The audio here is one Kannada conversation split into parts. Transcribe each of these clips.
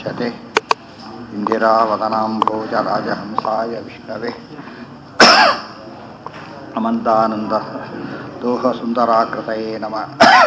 ಮುಚ್ಯತೆ ಇಂದಿರಾವದನಾಂಭೋಜರಾಜಹಂಸಾಯ ವಿಷ್ಣವೆ ಅಮಂತಾನಂದ ದೋಹ ಸುಂದರಾಕೃತಯೇ ನಮಃ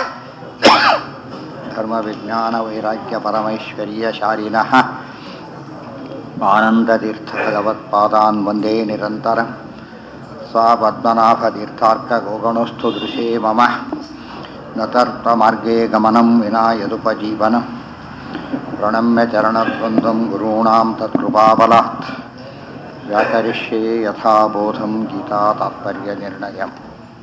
ಧರ್ಮವಿಜ್ಞಾನ ವೈರಾಗ್ಯ ಪರಮೈಶ್ವರ್ಯ ಶಾಲಿನಃ ಆನಂದತೀರ್ಥ ಭಗವತ್ಪಾದಾನ್ ವಂದೇ ನಿರಂತರಂ सा पद्मनाभतीर्थार्कगोगणोऽस्तु दृशे मम न तर्कमार्गे गमनं विना यदुपजीवनं प्रणम्य चरणद्वन्द्वं गुरूणां तत्कृपाबलात् व्याकरिष्ये यथा बोधं गीता तात्पर्यनिर्णयम्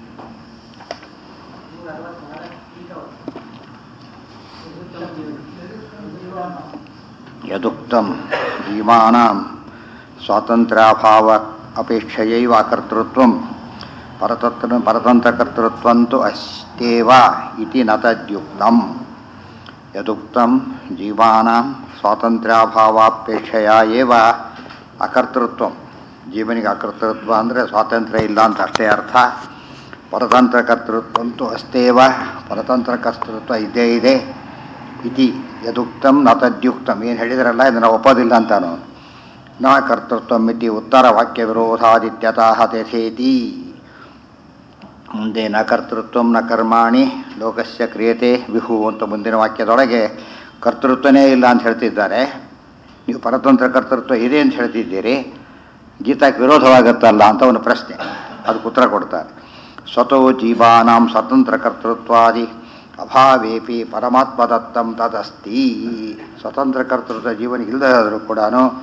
यदुक्तं जीवानां स्वातन्त्र्याभाव ಅಪೇಕ್ಷೆಯೈವ ಕರ್ತೃತ್ವಂ ಪರತತ್ರ ಪರತಂತ್ರಕರ್ತೃತ್ವಂತು ಅಸ್ತೇವ ಇತಿ ನ ತದ್ಯುಕ್ತಂ ಯದುಕ್ತಂ ಜೀವಾನಾಂ ಸ್ವಾತಂತ್ರ್ಯಾಭಾವಾಪೇಕ್ಷೆಯ ಏವ ಅಕರ್ತೃತ್ವಂ ಜೀವನಿಗೆ ಅಕರ್ತೃತ್ವ ಅಂದರೆ ಸ್ವಾತಂತ್ರ್ಯ ಇಲ್ಲ ಅಂತ ಅಷ್ಟೇ ಅರ್ಥ ಪರತಂತ್ರ ಕರ್ತೃತ್ವಂತು ಅಸ್ತೇವ ಪರತಂತ್ರ ಕರ್ತೃತ್ವ ಇದ್ದೇ ಇದೆ ಇತಿ ಯದುಕ್ತಂ ನ ತದ್ಯುಕ್ತಂ ಏನು ಹೇಳಿದ್ರಲ್ಲ ಇದನ್ನು ಒಪ್ಪೋದಿಲ್ಲ ಅಂತಾನು ನ ಕರ್ತೃತ್ವಮಿತಿ ಉತ್ತರ ವಾಕ್ಯ ವಿರೋಧಾದಿತ್ಯತಃ ತಥೇತಿ ಮುಂದೆ ನ ಕರ್ತೃತ್ವ ನ ಕರ್ಮಾಣಿ ಲೋಕಸ್ಯ ಕ್ರಿಯತೆ ವಿಹು ಅಂತ ಮುಂದಿನ ವಾಕ್ಯದೊಳಗೆ ಕರ್ತೃತ್ವನೇ ಇಲ್ಲ ಅಂತ ಹೇಳ್ತಿದ್ದಾರೆ ನೀವು ಪರತಂತ್ರ ಕರ್ತೃತ್ವ ಇದೆ ಅಂತ ಹೇಳ್ತಿದ್ದೀರಿ ಗೀತಾಕ್ಕೆ ವಿರೋಧವಾಗುತ್ತಲ್ಲ ಅಂತ ಒಂದು ಪ್ರಶ್ನೆ ಅದಕ್ಕೆ ಉತ್ತರ ಕೊಡ್ತಾರೆ ಸ್ವತೋ ಜೀವಾನಾಂ ಸ್ವತಂತ್ರ ಕರ್ತೃತ್ವಾದಿ ಅಭಾವೇಪಿ ಪರಮಾತ್ಮದತ್ತಂ ತದಸ್ತಿ ಸ್ವತಂತ್ರ ಕರ್ತೃತ್ವ ಜೀವನಿಗೆ ಇಲ್ಲದಾದರೂ ಕೂಡ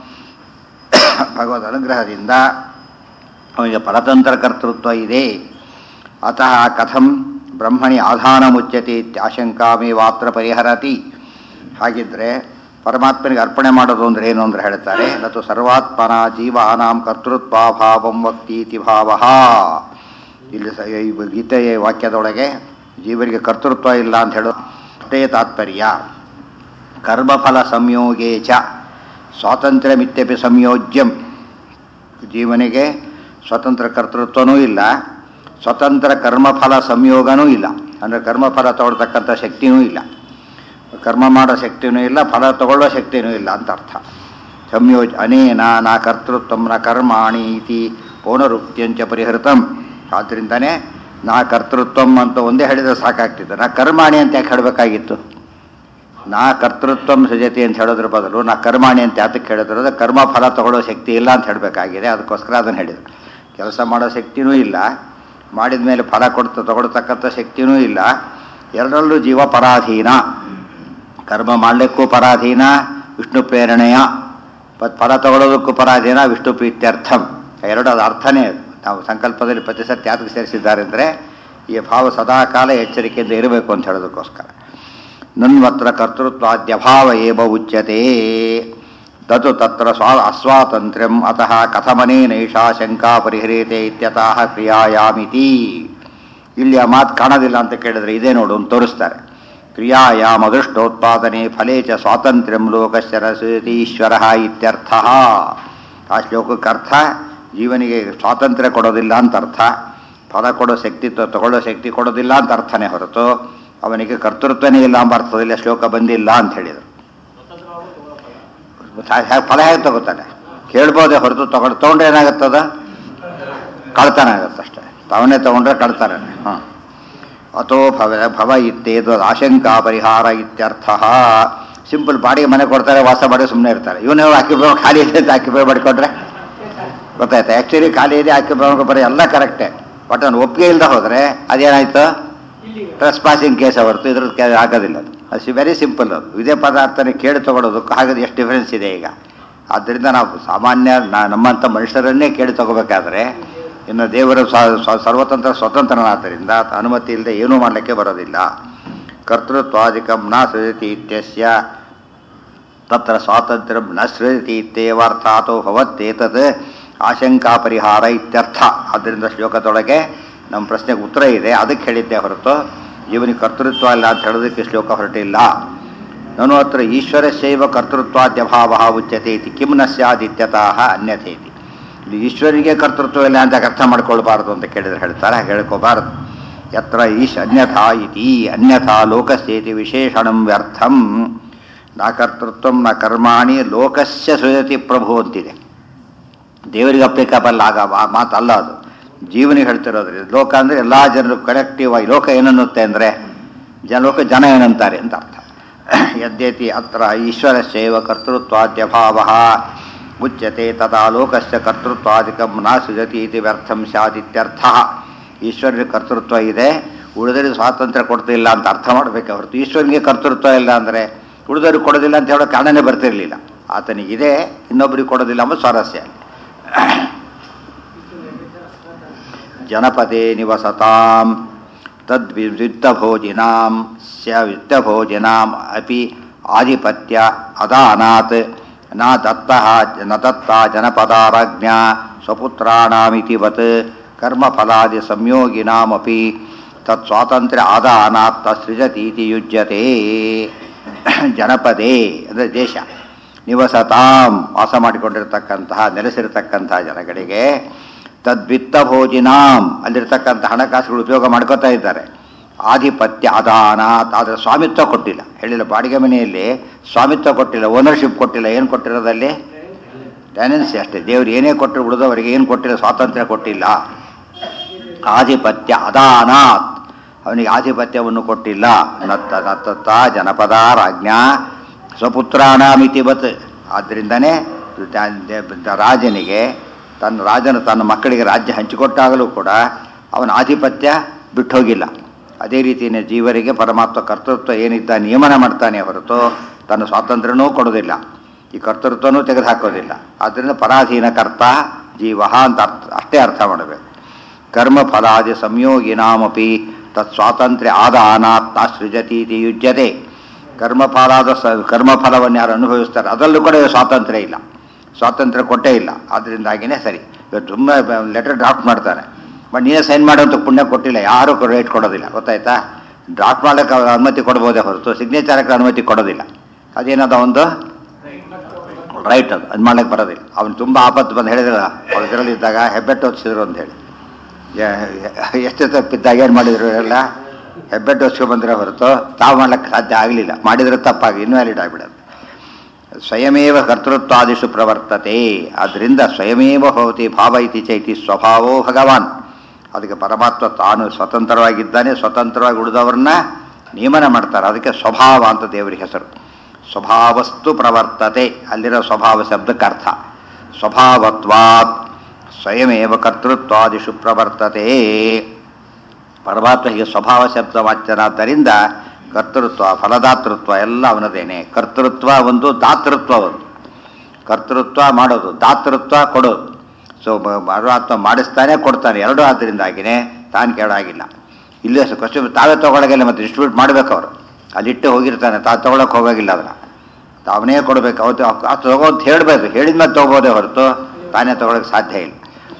ಭಗವದ್ ಅನುಗ್ರಹದಿಂದ ಅವನಿಗೆ ಪರತಂತ್ರ ಕರ್ತೃತ್ವ ಇದೆ ಅತಃ ಕಥಂ ಬ್ರಹ್ಮಣಿ ಆಧಾನ ಮುಚ್ಚತೆ ಇತ್ಯಾಶಂಕಾಮೇವಾತ್ರ ಪರಿಹರತಿ ಹಾಗಿದ್ರೆ ಪರಮಾತ್ಮನಿಗೆ ಅರ್ಪಣೆ ಮಾಡೋದು ಅಂದ್ರೆ ಏನು ಅಂದ್ರೆ ಹೇಳ್ತಾರೆ ನತು ಸರ್ವಾತ್ಮನ ಜೀವಾನಾಂ ಕರ್ತೃತ್ವಾಭಾವಂ ವಕ್ತೀತಿ ಭಾವ ಇಲ್ಲಿ ಸ ಈ ಗೀತೆಯ ವಾಕ್ಯದೊಳಗೆ ಜೀವನಿಗೆ ಕರ್ತೃತ್ವ ಇಲ್ಲ ಅಂತ ಹೇಳೋ ಅಷ್ಟೇ ತಾತ್ಪರ್ಯ ಕರ್ಮಫಲ ಸಂಯೋಗೇ ಚ ಸ್ವಾತಂತ್ರ್ಯಮಿತ್ಯಪಿ ಸಂಯೋಜ್ಯಂ ಜೀವನಿಗೆ ಸ್ವತಂತ್ರ ಕರ್ತೃತ್ವನೂ ಇಲ್ಲ ಸ್ವತಂತ್ರ ಕರ್ಮಫಲ ಸಂಯೋಗನೂ ಇಲ್ಲ ಅಂದರೆ ಕರ್ಮಫಲ ತಗೊಳ್ತಕ್ಕಂಥ ಶಕ್ತಿನೂ ಇಲ್ಲ ಕರ್ಮ ಮಾಡೋ ಶಕ್ತಿನೂ ಇಲ್ಲ ಫಲ ತಗೊಳ್ಳೋ ಶಕ್ತಿನೂ ಇಲ್ಲ ಅಂತ ಅರ್ಥ ಸಂಯೋಜ ಅನೇನ ನಾ ಕರ್ತೃತ್ವ ನ ಕರ್ಮಾಣಿ ಇತಿ ಪೌನರುಕ್ತಿಯಂಚ ಪರಿಹೃತಂ ಆದ್ದರಿಂದನೇ ನಾ ಕರ್ತೃತ್ವಂ ಅಂತ ಒಂದೇ ಹೇಳಿದ್ರೆ ಸಾಕಾಗ್ತಿತ್ತು ನಾ ಕರ್ಮಾಣಿ ಅಂತ ಯಾಕೆ ಹೇಳಬೇಕಾಗಿತ್ತು ನಾ ಕರ್ತೃತ್ವಂ ಸಜತಿ ಅಂತ ಹೇಳೋದ್ರ ಬದಲು ನಾ ಕರ್ಮಾಣಿ ಅಂತ ಯಾತಕ್ಕೆ ಹೇಳಿದ್ರು ಅಂದರೆ ಕರ್ಮ ಫಲ ತಗೊಳ್ಳೋ ಶಕ್ತಿ ಇಲ್ಲ ಅಂತ ಹೇಳಬೇಕಾಗಿದೆ ಅದಕ್ಕೋಸ್ಕರ ಅದನ್ನು ಹೇಳಿದ್ರು ಕೆಲಸ ಮಾಡೋ ಶಕ್ತಿನೂ ಇಲ್ಲ ಮಾಡಿದ ಮೇಲೆ ಫಲ ಕೊಡ್ತ ತಗೊಳ್ತಕ್ಕಂಥ ಶಕ್ತಿನೂ ಇಲ್ಲ ಎರಡರಲ್ಲೂ ಜೀವ ಪರಾಧೀನ ಕರ್ಮ ಮಾಡಲಿಕ್ಕೂ ಪರಾಧೀನ ವಿಷ್ಣು ಪ್ರೇರಣೆಯ ಫಲ ತಗೊಳ್ಳೋದಕ್ಕೂ ಪರಾಧೀನ ವಿಷ್ಣು ಪ್ರೀತ್ಯರ್ಥಂ ಎರಡು ಅದು ಅರ್ಥನೇ ಅದು ನಾವು ಸಂಕಲ್ಪದಲ್ಲಿ ಪ್ರತಿ ಸತ್ಯ ಯಾತಕ್ಕೆ ಸೇರಿಸಿದ್ದಾರೆ ಅಂದರೆ ಈ ಭಾವ ಸದಾಕಾಲ ಎಚ್ಚರಿಕೆಯಿಂದ ಇರಬೇಕು ಅಂತ ಹೇಳೋದಕ್ಕೋಸ್ಕರ ನನ್ವತ್ರ ಕರ್ತೃತ್ವಾದ್ಯಭಾವ ಏವ ಉಚ್ಯತೆ ತತು ತತ್ರ ಸ್ವಾ ಅಸ್ವಾತಂತ್ರ್ಯಂ ಅತಃ ಕಥಮನೇನೈಷಾ ಶಂಕಾ ಪರಿಹರಿಯತೆ ಇತ್ಯತಃ ಕ್ರಿಯಾಯಾಮಿತಿ ಇಲ್ಲಿ ಆ ಮಾತು ಕಾಣೋದಿಲ್ಲ ಅಂತ ಕೇಳಿದ್ರೆ ಇದೇ ನೋಡು ಅಂತ ತೋರಿಸ್ತಾರೆ ಕ್ರಿಯಾಯಾಮ ಅದೃಷ್ಟೋತ್ಪಾದನೆ ಫಲೇ ಚ ಸ್ವಾತಂತ್ರ್ಯಂ ಲೋಕಶ್ಚರಸೀಶ್ವರ ಇತ್ಯರ್ಥ ಆ ಶ್ಲೋಕಕ್ಕೆ ಅರ್ಥ ಜೀವನಿಗೆ ಸ್ವಾತಂತ್ರ್ಯ ಕೊಡೋದಿಲ್ಲ ಅಂತ ಅರ್ಥ ಫಲ ಕೊಡೋ ಶಕ್ತಿ ತಗೊಳ್ಳೋ ಶಕ್ತಿ ಕೊಡೋದಿಲ್ಲ ಅಂತ ಅರ್ಥನೇ ಹೊರತು ಅವನಿಗೆ ಕರ್ತೃತ್ವನೇ ಇಲ್ಲ ಎಂಬ ಅರ್ಥದಲ್ಲಿ ಶ್ಲೋಕ ಬಂದಿಲ್ಲ ಅಂತ ಹೇಳಿದರು ಫಲ ಹೇಗೆ ತಗೋತಾನೆ ಕೇಳ್ಬೋದೇ ಹೊರತು ತಗೊಂಡು ತೊಗೊಂಡ್ರೆ ಏನಾಗುತ್ತದ ಕಳ್ತನ ಆಗುತ್ತೆ ಅಷ್ಟೇ ತಾವನ್ನೇ ತಗೊಂಡ್ರೆ ಕಳ್ತಾನೆ ಹಾಂ ಅಥೋ ಭವ ಭವ ಇತ್ತೇದು ಆಶಂಕಾ ಪರಿಹಾರ ಇತ್ಯರ್ಥ ಸಿಂಪಲ್ ಬಾಡಿಗೆ ಮನೆ ಕೊಡ್ತಾರೆ ವಾಸ ಮಾಡಿ ಸುಮ್ಮನೆ ಇರ್ತಾರೆ ಇವನು ಆಕ್ಯುಪೈ ಖಾಲಿ ಇದೆ ಅಂತ ಆಕ್ಯುಪೈ ಮಾಡಿಕೊಂಡ್ರೆ ಗೊತ್ತಾಯ್ತು ಆ್ಯಕ್ಚುಲಿ ಖಾಲಿ ಇದೆ ಆಕ್ಯುಪೈ ಮಾಡ್ಕೊಬಾರೆ ಎಲ್ಲ ಕರೆಕ್ಟೇ ಬಟ್ ಅವ್ನು ಒಪ್ಪಿಗೆ ಇಲ್ಲದೆ ಹೋದರೆ ಅದೇನಾಯ್ತು ಟ್ರೆಸ್ ಪಾಸಿಂಗ್ ಕೇಸ್ ಹೊರತು ಇದ್ರದ್ದು ಆಗೋದಿಲ್ಲ ಅದು ಅದು ವೆರಿ ಸಿಂಪಲ್ ಅದು ಇದೇ ಪದಾರ್ಥನೇ ಕೇಳಿ ತಗೊಳ್ಳೋದಕ್ಕೂ ಹಾಗಾದ್ರೆ ಎಷ್ಟು ಡಿಫ್ರೆನ್ಸ್ ಇದೆ ಈಗ ಆದ್ದರಿಂದ ನಾವು ಸಾಮಾನ್ಯ ನಮ್ಮಂಥ ಮನುಷ್ಯರನ್ನೇ ಕೇಳಿ ತಗೋಬೇಕಾದ್ರೆ ಇನ್ನು ದೇವರ ಸರ್ವತಂತ್ರ ಸ್ವತಂತ್ರನಾದ್ದರಿಂದ ಅನುಮತಿ ಇಲ್ಲದೆ ಏನೂ ಮಾಡಲಿಕ್ಕೆ ಬರೋದಿಲ್ಲ ಕರ್ತೃತ್ವಾದಿಕಂ ನ ಸೃಜತಿ ಇತ್ಯಸ್ಯ ತತ್ರ ಸ್ವಾತಂತ್ರ್ಯ ನ ಸೃಜತಿ ಇತ್ಯೇವಾರ್ಥಾತೋ ಭವತ್ತೇತದ್ ಆಶಂಕಾ ಪರಿಹಾರ ಇತ್ಯರ್ಥ ಆದ್ದರಿಂದ ಶ್ಲೋಕದೊಳಗೆ ನಮ್ಮ ಪ್ರಶ್ನೆಗೆ ಉತ್ತರ ಇದೆ ಅದಕ್ಕೆ ಹೇಳಿದ್ದೆ ಹೊರತು ಜೀವನಿಗೆ ಕರ್ತೃತ್ವ ಇಲ್ಲ ಅಂತ ಹೇಳೋದಕ್ಕೆ ಶ್ಲೋಕ ಹೊರಟಿಲ್ಲ ನಾನು ಹತ್ರ ಈಶ್ವರಸ್ಯೈವ ಕರ್ತೃತ್ವಾದ್ಯಭಾವ ಉಚ್ಯತೆ ಇತಿ ಕಿಂ ನ ಸ್ಯಾದಿತ್ಯತಃ ಅನ್ಯಥೇತಿ ಇಲ್ಲಿ ಈಶ್ವರಿಗೆ ಕರ್ತೃತ್ವ ಇಲ್ಲ ಅಂತ ಅರ್ಥ ಮಾಡ್ಕೊಳ್ಬಾರ್ದು ಅಂತ ಕೇಳಿದ್ರೆ ಹೇಳ್ತಾರೆ ಹೇಳ್ಕೋಬಾರ್ದು ಯತ್ರ ಈಶ್ ಅನ್ಯಥಾ ಇತಿ ಅನ್ಯಥಾ ಲೋಕಸ್ಯೇತಿ ವಿಶೇಷಣಂ ವ್ಯರ್ಥಂ ನ ಕರ್ತೃತ್ವ ನ ಕರ್ಮಾಣಿ ಲೋಕಸ್ಯ ಸೃಜತಿ ಪ್ರಭು ಅಂತಿದೆ ದೇವರಿಗೆ ಅಪ್ಲಿಕಬಲ್ ಆಗ ಆ ಮಾತಲ್ಲ ಅದು ಜೀವನಿಗೆ ಹೇಳ್ತಿರೋದ್ರಿಂದ ಲೋಕ ಅಂದರೆ ಎಲ್ಲ ಜನರು ಕಲೆಕ್ಟಿವ್ ಆಗಿ ಲೋಕ ಏನನ್ನುತ್ತೆ ಅಂದರೆ ಜನ ಲೋಕ ಜನ ಏನಂತಾರೆ ಅಂತ ಅರ್ಥ ಯದ್ಯತಿ ಅತ್ರ ಈಶ್ವರಸ್ಯೈವ ಕರ್ತೃತ್ವಾದ್ಯಭಾವ ಮುಚ್ಯತೆ ತದಾ ಲೋಕಸ್ಯ ಕರ್ತೃತ್ವಾದಿಕಂ ನ ಸೃಜತಿ ಇತಿ ವ್ಯರ್ಥಂ ಸ್ಯಾದಿತ್ಯರ್ಥ ಈಶ್ವರನಿಗೆ ಕರ್ತೃತ್ವ ಇದೆ ಉಳಿದರಿಗೆ ಸ್ವಾತಂತ್ರ್ಯ ಕೊಡ್ತಿಲ್ಲ ಅಂತ ಅರ್ಥ ಮಾಡಬೇಕು ಹೊರತು ಈಶ್ವರನಿಗೆ ಕರ್ತೃತ್ವ ಇಲ್ಲ ಅಂದರೆ ಉಳಿದವ್ರಿಗೆ ಕೊಡೋದಿಲ್ಲ ಅಂತ ಹೇಳೋ ಕಾರಣನೇ ಬರ್ತಿರಲಿಲ್ಲ ಆತನಿಗಿದೆ ಇನ್ನೊಬ್ಬರಿಗೆ ಕೊಡೋದಿಲ್ಲ ಎಂಬ ಸ್ವಾರಸ್ಯ ಜನಪದೇ ನಿವಸತಾಂ ತದ್ವಿತ್ತಭೋಜಿನಾಂ ಸ್ಯ ವಿತ್ತಭೋಜಿನಾಂ ಅಪಿ ಆಧಿಪತ್ಯ ಅದಾನಾತ್ ನ ದತ್ತಃ ನ ದತ್ತ ಜನಪದಾರಜ್ಞಾ ಸ್ವಪುತ್ರಾಣಾಮಿತಿ ವತ್ ಕರ್ಮಫಲಾದಿ ಸಂಯೋಗಿನಾಮಪಿ ತತ್ ಸ್ವಾತಂತ್ರ್ಯ ಆದಾನಾತ್ ತತ್ಸೃಜತೀತಿ ಯುಜ್ಯತೆ ಜನಪದೇ ಅಂದರೆ ದೇಶ ನಿವಸತಾಂ ವಾಸ ಮಾಡಿಕೊಂಡಿರ್ತಕ್ಕಂತಹ ನೆಲೆಸಿರತಕ್ಕಂತಹ ಜನಗಳಿಗೆ ತದ್ವಿತ್ತ ಭೋಜಿನಾಂ ಅಲ್ಲಿರ್ತಕ್ಕಂಥ ಹಣಕಾಸುಗಳು ಉಪಯೋಗ ಮಾಡ್ಕೋತಾ ಇದ್ದಾರೆ ಆಧಿಪತ್ಯ ಅದಾನ ಆದರೆ ಸ್ವಾಮಿತ್ವ ಕೊಟ್ಟಿಲ್ಲ ಹೇಳಿಲ್ಲ ಬಾಡಿಗೆ ಮನೆಯಲ್ಲಿ ಸ್ವಾಮಿತ್ವ ಕೊಟ್ಟಿಲ್ಲ ಓನರ್ಶಿಪ್ ಕೊಟ್ಟಿಲ್ಲ ಏನು ಕೊಟ್ಟಿರೋದಲ್ಲಿ ಟೆನೆನ್ಸಿ ಅಷ್ಟೇ ದೇವ್ರು ಏನೇ ಕೊಟ್ಟರು ಉಳಿದವರಿಗೆ ಏನು ಕೊಟ್ಟಿಲ್ಲ ಸ್ವಾತಂತ್ರ್ಯ ಕೊಟ್ಟಿಲ್ಲ ಆಧಿಪತ್ಯ ಅದಾನಾತ್ ಅವನಿಗೆ ಆಧಿಪತ್ಯವನ್ನು ಕೊಟ್ಟಿಲ್ಲ ನತ್ತ ನತ್ತತ್ತ ಜನಪದ ರಾಜ್ಞಾ ಸ್ವಪುತ್ರಾಣಾಮಿತಿವತ್ ಆದ್ದರಿಂದನೇ ರಾಜನಿಗೆ ತನ್ನ ರಾಜನು ತನ್ನ ಮಕ್ಕಳಿಗೆ ರಾಜ್ಯ ಹಂಚಿಕೊಟ್ಟಾಗಲೂ ಕೂಡ ಅವನ ಆಧಿಪತ್ಯ ಬಿಟ್ಟೋಗಿಲ್ಲ ಅದೇ ರೀತಿಯೇ ಜೀವರಿಗೆ ಪರಮಾತ್ಮ ಕರ್ತೃತ್ವ ಏನಿದ್ದ ನಿಯಮನ ಮಾಡ್ತಾನೆ ಹೊರತು ತನ್ನ ಸ್ವಾತಂತ್ರ್ಯನೂ ಕೊಡೋದಿಲ್ಲ ಈ ಕರ್ತೃತ್ವನೂ ತೆಗೆದುಹಾಕೋದಿಲ್ಲ ಆದ್ದರಿಂದ ಪರಾಧೀನ ಕರ್ತ ಜೀವ ಅಂತ ಅರ್ಥ ಅಷ್ಟೇ ಅರ್ಥ ಮಾಡಬೇಕು ಕರ್ಮಫಲಾದಿ ಸಂಯೋಗಿನಾಮಪಿ ತತ್ ಸ್ವಾತಂತ್ರ್ಯ ಆದಾನಾತ್ ತಾ ಸೃಜತೀತಿ ಯುಜ್ಯತೆ ಕರ್ಮಫಲಾದ ಸ ಕರ್ಮಫಲವನ್ನು ಯಾರು ಅನುಭವಿಸ್ತಾರೆ ಅದರಲ್ಲೂ ಕೂಡ ಸ್ವಾತಂತ್ರ್ಯ ಇಲ್ಲ ಸ್ವಾತಂತ್ರ್ಯ ಕೊಟ್ಟೇ ಇಲ್ಲ ಅದರಿಂದಾಗಿನೇ ಸರಿ ಇವತ್ತು ತುಂಬ ಲೆಟರ್ ಡ್ರಾಫ್ಟ್ ಮಾಡ್ತಾನೆ ಬಟ್ ನೀನೇ ಸೈನ್ ಮಾಡೋಂಥ ಪುಣ್ಯ ಕೊಟ್ಟಿಲ್ಲ ಯಾರೂ ರೇಟ್ ಕೊಡೋದಿಲ್ಲ ಗೊತ್ತಾಯ್ತಾ ಡ್ರಾಫ್ಟ್ ಮಾಡೋಕ್ಕೆ ಅವ್ರು ಅನುಮತಿ ಕೊಡ್ಬೋದೇ ಹೊರತು ಸಿಗ್ನೇಚರ್ಗೆ ಅನುಮತಿ ಕೊಡೋದಿಲ್ಲ ಅದೇನದ ಒಂದು ರೈಟ್ ಅದು ಅದು ಮಾಡ್ಲಿಕ್ಕೆ ಬರೋದಿಲ್ಲ ಅವ್ನು ತುಂಬ ಆಪತ್ತು ಬಂದು ಹೇಳಿದ್ರಲ್ಲ ಅವ್ರು ಇದರಲ್ಲಿ ಇದ್ದಾಗ ಹೆಬ್ಬೆಟ್ಟು ಹೊಚ್ಚಿದ್ರು ಅಂತ ಹೇಳಿ ಎಷ್ಟು ತಪ್ಪಿದ್ದಾಗ ಏನು ಮಾಡಿದ್ರು ಎಲ್ಲ ಹೆಬ್ಬೆಟ್ಟು ಹೊಚ್ಕೊ ಬಂದರೆ ಹೊರತು ತಾವು ಮಾಡ್ಲಿಕ್ಕೆ ಸಾಧ್ಯ ಆಗಲಿಲ್ಲ ಮಾಡಿದ್ರೆ ತಪ್ಪಾಗಿ ಇನ್ವ್ಯಾಲಿಡ್ ಆಗಿಬಿಡೋದು ಸ್ವಯಮೇವ ಕರ್ತೃತ್ವಾದಿಷು ಪ್ರವರ್ತತೆ ಆದ್ದರಿಂದ ಸ್ವಯಮೇವ ಭವತಿ ಭಾವ ಇತಿ ಚೈತಿ ಸ್ವಭಾವೋ ಭಗವಾನ್ ಅದಕ್ಕೆ ಪರಮಾತ್ಮ ತಾನು ಸ್ವತಂತ್ರವಾಗಿದ್ದಾನೆ ಸ್ವತಂತ್ರವಾಗಿ ಉಳಿದವ್ರನ್ನ ನಿಯಮನ ಮಾಡ್ತಾರೆ ಅದಕ್ಕೆ ಸ್ವಭಾವ ಅಂತ ದೇವರಿಗೆ ಹೆಸರು ಸ್ವಭಾವಸ್ತು ಪ್ರವರ್ತತೆ ಅಲ್ಲಿರೋ ಸ್ವಭಾವ ಶಬ್ದಕ್ಕೆ ಅರ್ಥ ಸ್ವಭಾವತ್ವಾತ್ ಸ್ವಯಮೇವ ಕರ್ತೃತ್ವಾದಿಷು ಪ್ರವರ್ತತೆ ಪರಮಾತ್ಮ ಹೀಗೆ ಸ್ವಭಾವ ಶಬ್ದ ವಾಚ್ಯನಾದ್ದರಿಂದ ಕರ್ತೃತ್ವ ಫಲದಾತೃತ್ವ ಎಲ್ಲ ಅವನದೇನೆ ಕರ್ತೃತ್ವ ಒಂದು ದಾತೃತ್ವ ಒಂದು ಕರ್ತೃತ್ವ ಮಾಡೋದು ದಾತೃತ್ವ ಕೊಡೋದು ಸೊ ಪರಮಾತ್ಮ ಮಾಡಿಸ್ತಾನೆ ಕೊಡ್ತಾನೆ ಎರಡೂ ಆದ್ದರಿಂದಾಗಿನೇ ತಾನು ಕೇಳಾಗಿಲ್ಲ ಇಲ್ಲೇ ಕಷ್ಟ ತಾವೇ ತೊಗೊಳಗಿಲ್ಲ ಮತ್ತೆ ಡಿಸ್ಟ್ರಿಬ್ಯೂಟ್ ಮಾಡಬೇಕು ಅವರು ಅಲ್ಲಿಟ್ಟು ಹೋಗಿರ್ತಾನೆ ತಾ ತೊಗೊಳಕ್ಕೆ ಹೋಗೋಗಿಲ್ಲ ಅದನ್ನು ತಾವನೇ ಕೊಡಬೇಕು ಅವತ್ತು ಅದು ತಗೋದು ಹೇಳಬೇಕು ಹೇಳಿದ ಮೇಲೆ ತೊಗೋಬೋದೇ ಹೊರತು ತಾನೇ ತೊಗೊಳಕ್ಕೆ ಸಾಧ್ಯ ಇಲ್ಲ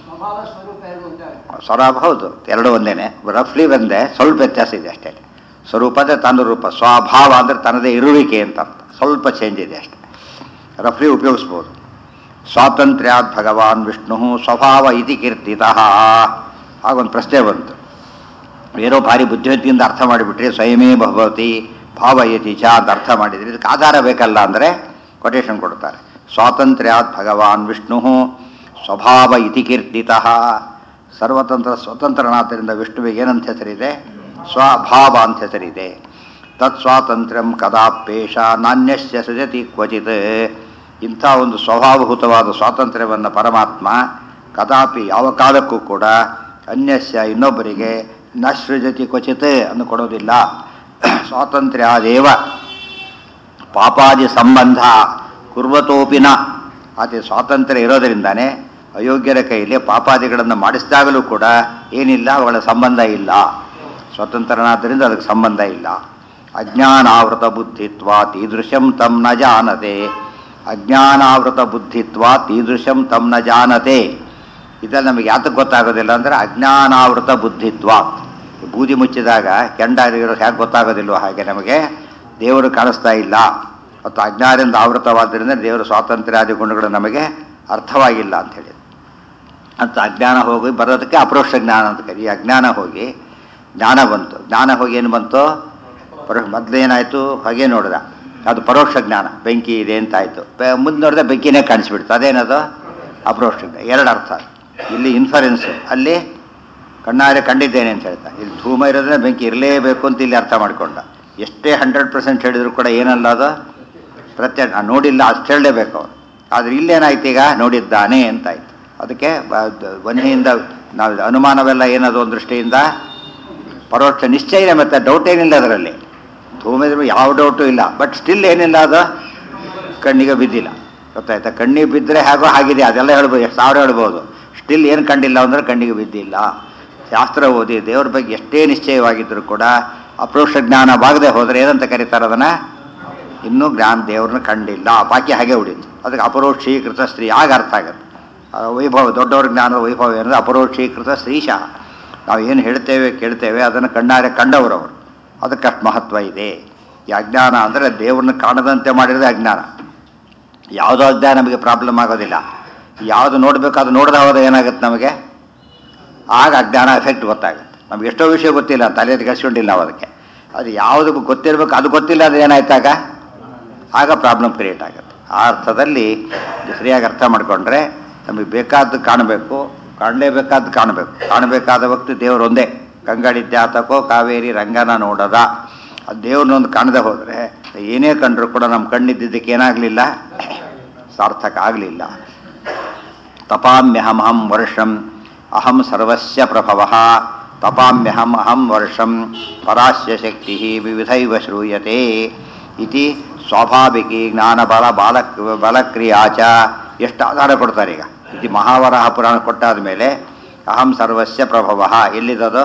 ಸ್ವಭಾವ ಹೌದು ಎರಡು ಒಂದೇನೆ ರಫ್ಲಿ ಒಂದೇ ಸ್ವಲ್ಪ ವ್ಯತ್ಯಾಸ ಇದೆ ಅಷ್ಟೇ ಸ್ವರೂಪ ಅಂದರೆ ತನ್ನ ರೂಪ ಸ್ವಭಾವ ಅಂದರೆ ತನ್ನದೇ ಇರುವಿಕೆ ಅಂತ ಅರ್ಥ ಸ್ವಲ್ಪ ಚೇಂಜ್ ಇದೆ ಅಷ್ಟೇ ರಫ್ಲಿ ಉಪಯೋಗಿಸ್ಬೋದು ಸ್ವಾತಂತ್ರ್ಯಾತ್ ಭಗವಾನ್ ವಿಷ್ಣು ಸ್ವಭಾವ ಇತಿ ಕೀರ್ತಿತ ಹಾಗೊಂದು ಪ್ರಶ್ನೆ ಬಂತು ಏನೋ ಭಾರಿ ಬುದ್ಧಿವಂತಿಯಿಂದ ಅರ್ಥ ಮಾಡಿಬಿಟ್ರಿ ಸ್ವಯಮೇ ಭಗವತಿ ಭಾವಯತಿ ಚ ಅಂತ ಅರ್ಥ ಮಾಡಿದ್ರಿ ಇದಕ್ಕೆ ಆಧಾರ ಬೇಕಲ್ಲ ಅಂದರೆ ಕೊಟೇಶನ್ ಕೊಡ್ತಾರೆ ಸ್ವಾತಂತ್ರ್ಯಾತ್ ಭಗವಾನ್ ವಿಷ್ಣು ಸ್ವಭಾವ ಇತಿ ಕೀರ್ತಿತ ಸರ್ವತಂತ್ರ ಸ್ವತಂತ್ರನಾದ್ದರಿಂದ ವಿಷ್ಣುವಿಗೆ ಏನಂತ ಹೆಸರಿದೆ ಸ್ವಭಾವ ಅಂತ ಹೆಸರಿದೆ ತತ್ ಸ್ವಾತಂತ್ರ್ಯಂ ಕದಾಪೇಶ ನಾಣ್ಯಸ್ಯ ಸೃಜತಿ ಕ್ವಚಿತ್ ಇಂಥ ಒಂದು ಸ್ವಭಾವಭೂತವಾದ ಸ್ವಾತಂತ್ರ್ಯವನ್ನು ಪರಮಾತ್ಮ ಕದಾಪಿ ಯಾವ ಕಾಲಕ್ಕೂ ಕೂಡ ಅನ್ಯಸ್ಯ ಇನ್ನೊಬ್ಬರಿಗೆ ನ ಸೃಜತಿ ಕ್ವಚಿತ್ ಅನ್ನು ಕೊಡೋದಿಲ್ಲ ಸ್ವಾತಂತ್ರ್ಯಾದೇವ ಪಾಪಾದಿ ಸಂಬಂಧ ಕುರ್ವತೋಪಿನ ಆತ ಸ್ವಾತಂತ್ರ್ಯ ಇರೋದರಿಂದಾನೇ ಅಯೋಗ್ಯರ ಕೈಯಲ್ಲಿ ಪಾಪಾದಿಗಳನ್ನು ಮಾಡಿಸಿದಾಗಲೂ ಕೂಡ ಏನಿಲ್ಲ ಅವುಗಳ ಸಂಬಂಧ ಇಲ್ಲ ಸ್ವತಂತ್ರನಾದ್ದರಿಂದ ಅದಕ್ಕೆ ಸಂಬಂಧ ಇಲ್ಲ ಅಜ್ಞಾನಾವೃತ ಬುದ್ಧಿತ್ವ ತೀದೃಶಂ ತಮ್ ನ ಜಾನತೆ ಅಜ್ಞಾನಾವೃತ ಬುದ್ಧಿತ್ವ ತೀದೃಶಂ ತಮ್ ನ ಜಾನತೆ ಇದೆಲ್ಲ ನಮಗೆ ಯಾತಕ್ಕೆ ಗೊತ್ತಾಗೋದಿಲ್ಲ ಅಂದರೆ ಅಜ್ಞಾನಾವೃತ ಬುದ್ಧಿತ್ವ ಬೂದಿ ಮುಚ್ಚಿದಾಗ ಕೆಂಡಾಗಿರೋ ಹೇಗೆ ಗೊತ್ತಾಗೋದಿಲ್ವೋ ಹಾಗೆ ನಮಗೆ ದೇವರು ಕಾಣಿಸ್ತಾ ಇಲ್ಲ ಮತ್ತು ಅಜ್ಞಾನದಿಂದ ಆವೃತವಾದ್ದರಿಂದ ದೇವರ ಸ್ವಾತಂತ್ರ್ಯಾದಿ ಗುಣಗಳು ನಮಗೆ ಅರ್ಥವಾಗಿಲ್ಲ ಅಂತ ಹೇಳಿ ಅಂತ ಅಜ್ಞಾನ ಹೋಗಿ ಬರೋದಕ್ಕೆ ಅಪರೋಕ್ಷ ಜ್ಞಾನ ಅಂತ ಕರಿ ಈ ಅಜ್ಞಾನ ಹೋಗಿ ಜ್ಞಾನ ಬಂತು ಜ್ಞಾನ ಹೋಗಿ ಏನು ಬಂತು ಪರ ಮೊದಲೇನಾಯಿತು ಹೊಗೆ ನೋಡಿದ ಅದು ಪರೋಕ್ಷ ಜ್ಞಾನ ಬೆಂಕಿ ಇದೆ ಅಂತ ಆಯಿತು ಮುಂದೆ ನೋಡಿದ್ರೆ ಬೆಂಕಿನೇ ಕಾಣಿಸ್ಬಿಡ್ತು ಅದೇನದು ಅಪರೋಕ್ಷ ಜ್ಞಾನ ಎರಡು ಅರ್ಥ ಇಲ್ಲಿ ಇನ್ಫರೆನ್ಸ್ ಅಲ್ಲಿ ಕಣ್ಣಾರೆ ಕಂಡಿದ್ದೇನೆ ಅಂತ ಹೇಳ್ತಾ ಇಲ್ಲಿ ಧೂಮ ಇರೋದ್ರೆ ಬೆಂಕಿ ಇರಲೇಬೇಕು ಅಂತ ಇಲ್ಲಿ ಅರ್ಥ ಮಾಡ್ಕೊಂಡ ಎಷ್ಟೇ ಹಂಡ್ರೆಡ್ ಪರ್ಸೆಂಟ್ ಹೇಳಿದ್ರು ಕೂಡ ಏನಲ್ಲ ಅದು ಪ್ರತ್ಯ ನಾನು ನೋಡಿಲ್ಲ ಅಷ್ಟು ಹೇಳಲೇಬೇಕು ಅವನು ಆದರೆ ಇಲ್ಲೇನಾಯ್ತು ಈಗ ನೋಡಿದ್ದಾನೆ ಅಂತಾಯ್ತು ಅದಕ್ಕೆ ಬ- ದ- ವನ್ನಿಯಿಂದ ನಾವು ಅನುಮಾನವೆಲ್ಲ ಏನದು ಒಂದು ದೃಷ್ಟಿಯಿಂದ ಪರೋಕ್ಷ ನಿಶ್ಚಯ ಮತ್ತೆ ಡೌಟ್ ಏನಿಲ್ಲ ಅದರಲ್ಲಿ ಧೂಮಿದ್ರೆ ಯಾವ ಡೌಟು ಇಲ್ಲ ಬಟ್ ಸ್ಟಿಲ್ ಏನಿಲ್ಲ ಅದು ಕಣ್ಣಿಗೆ ಬಿದ್ದಿಲ್ಲ ಗೊತ್ತಾಯ್ತಾ ಕಣ್ಣಿಗೆ ಬಿದ್ದರೆ ಹೇಗೋ ಆಗಿದೆ ಅದೆಲ್ಲ ಹೇಳ್ಬೋದು ಎಷ್ಟು ಸಾವಿರ ಹೇಳ್ಬೋದು ಸ್ಟಿಲ್ ಏನು ಕಂಡಿಲ್ಲ ಅಂದರೆ ಕಣ್ಣಿಗೆ ಬಿದ್ದಿಲ್ಲ ಶಾಸ್ತ್ರ ಓದಿ ದೇವ್ರ ಬಗ್ಗೆ ಎಷ್ಟೇ ನಿಶ್ಚಯವಾಗಿದ್ದರೂ ಕೂಡ ಅಪ್ರೋಕ್ಷ ಜ್ಞಾನ ಬಾಗದೆ ಹೋದರೆ ಏನಂತ ಕರೀತಾರೆ ಅದನ್ನು ಇನ್ನೂ ಜ್ಞಾನ ದೇವ್ರನ್ನ ಕಂಡಿಲ್ಲ ಬಾಕಿ ಹಾಗೆ ಉಳಿತು ಅದಕ್ಕೆ ಅಪರೋಕ್ಷೀಕೃತ ಸ್ತ್ರೀ ಆಗ ಅರ್ಥ ಆಗುತ್ತೆ ಆ ವೈಭವ ದೊಡ್ಡವ್ರ ಜ್ಞಾನದ ವೈಭವ ಏನಂದ್ರೆ ಅಪರೋಕ್ಷೀಕೃತ ಸ್ತ್ರೀಶಃ ನಾವು ಏನು ಹೇಳ್ತೇವೆ ಕೇಳ್ತೇವೆ ಅದನ್ನು ಕಣ್ಣಾರೆ ಕಂಡವರವರು ಅದಕ್ಕೆ ಅಷ್ಟು ಮಹತ್ವ ಇದೆ ಈ ಅಜ್ಞಾನ ಅಂದರೆ ದೇವ್ರನ್ನ ಕಾಣದಂತೆ ಮಾಡಿರೋದೇ ಅಜ್ಞಾನ ಯಾವುದೋ ಅಜ್ಞಾನ ನಮಗೆ ಪ್ರಾಬ್ಲಮ್ ಆಗೋದಿಲ್ಲ ಯಾವುದು ನೋಡಬೇಕು ಅದು ನೋಡದೆ ಹೋದ ಏನಾಗುತ್ತೆ ನಮಗೆ ಆಗ ಅಜ್ಞಾನ ಎಫೆಕ್ಟ್ ಗೊತ್ತಾಗುತ್ತೆ ನಮ್ಗೆ ಎಷ್ಟೋ ವಿಷಯ ಗೊತ್ತಿಲ್ಲ ತಲೆ ಕೆಡಿಸ್ಕೊಂಡಿಲ್ಲ ನಾವು ಅದಕ್ಕೆ ಅದು ಯಾವುದು ಗೊತ್ತಿರಬೇಕು ಅದು ಗೊತ್ತಿಲ್ಲ ಅದು ಏನಾಯ್ತಾಗ ಆಗ ಪ್ರಾಬ್ಲಮ್ ಕ್ರಿಯೇಟ್ ಆಗುತ್ತೆ ಆ ಅರ್ಥದಲ್ಲಿ ಸರಿಯಾಗಿ ಅರ್ಥ ಮಾಡಿಕೊಂಡ್ರೆ ನಮಗೆ ಬೇಕಾದ್ದು ಕಾಣಬೇಕು ಕಾಣಲೇಬೇಕಾದ್ದು ಕಾಣಬೇಕು ಕಾಣಬೇಕಾದ ವ್ಯಕ್ತಿ ದೇವರು ಒಂದೇ ಗಂಗಾಡಿದ್ಯಾತಕೋ ಕಾವೇರಿ ರಂಗನ ನೋಡದ ಅದು ದೇವ್ರನ್ನೊಂದು ಕಾಣದೆ ಹೋದರೆ ಏನೇ ಕಂಡ್ರು ಕೂಡ ನಮ್ಮ ಕಣ್ಣಿದ್ದಕ್ಕೆ ಏನಾಗಲಿಲ್ಲ ಸಾರ್ಥಕ ಆಗಲಿಲ್ಲ ತಪಾಮ್ಯಹಂ ಅಹಂ ವರ್ಷಂ ಅಹಂ ಸರ್ವಸ್ಯ ಪ್ರಭವ ತಪಾಮ್ಯಹಂ ಅಹಂ ವರ್ಷಂ ಪರಾಸ್ಯ ಶಕ್ತಿ ವಿವಿಧೈವ ಶ್ರೂಯತೆ ಇತಿ ಸ್ವಾಭಾವಿಕಿ ಜ್ಞಾನಬಲ ಬಾಲ ಬಲಕ್ರಿಯಾ ಚ ಎಷ್ಟು ಆಧಾರ ಕೊಡ್ತಾರೆ ಈಗ ಇತಿ ಮಹಾವರಾಹ ಪುರಾಣ ಕೊಟ್ಟಾದ ಮೇಲೆ ಅಹಂ ಸರ್ವಸ್ಯ ಪ್ರಭವ ಎಲ್ಲಿದದು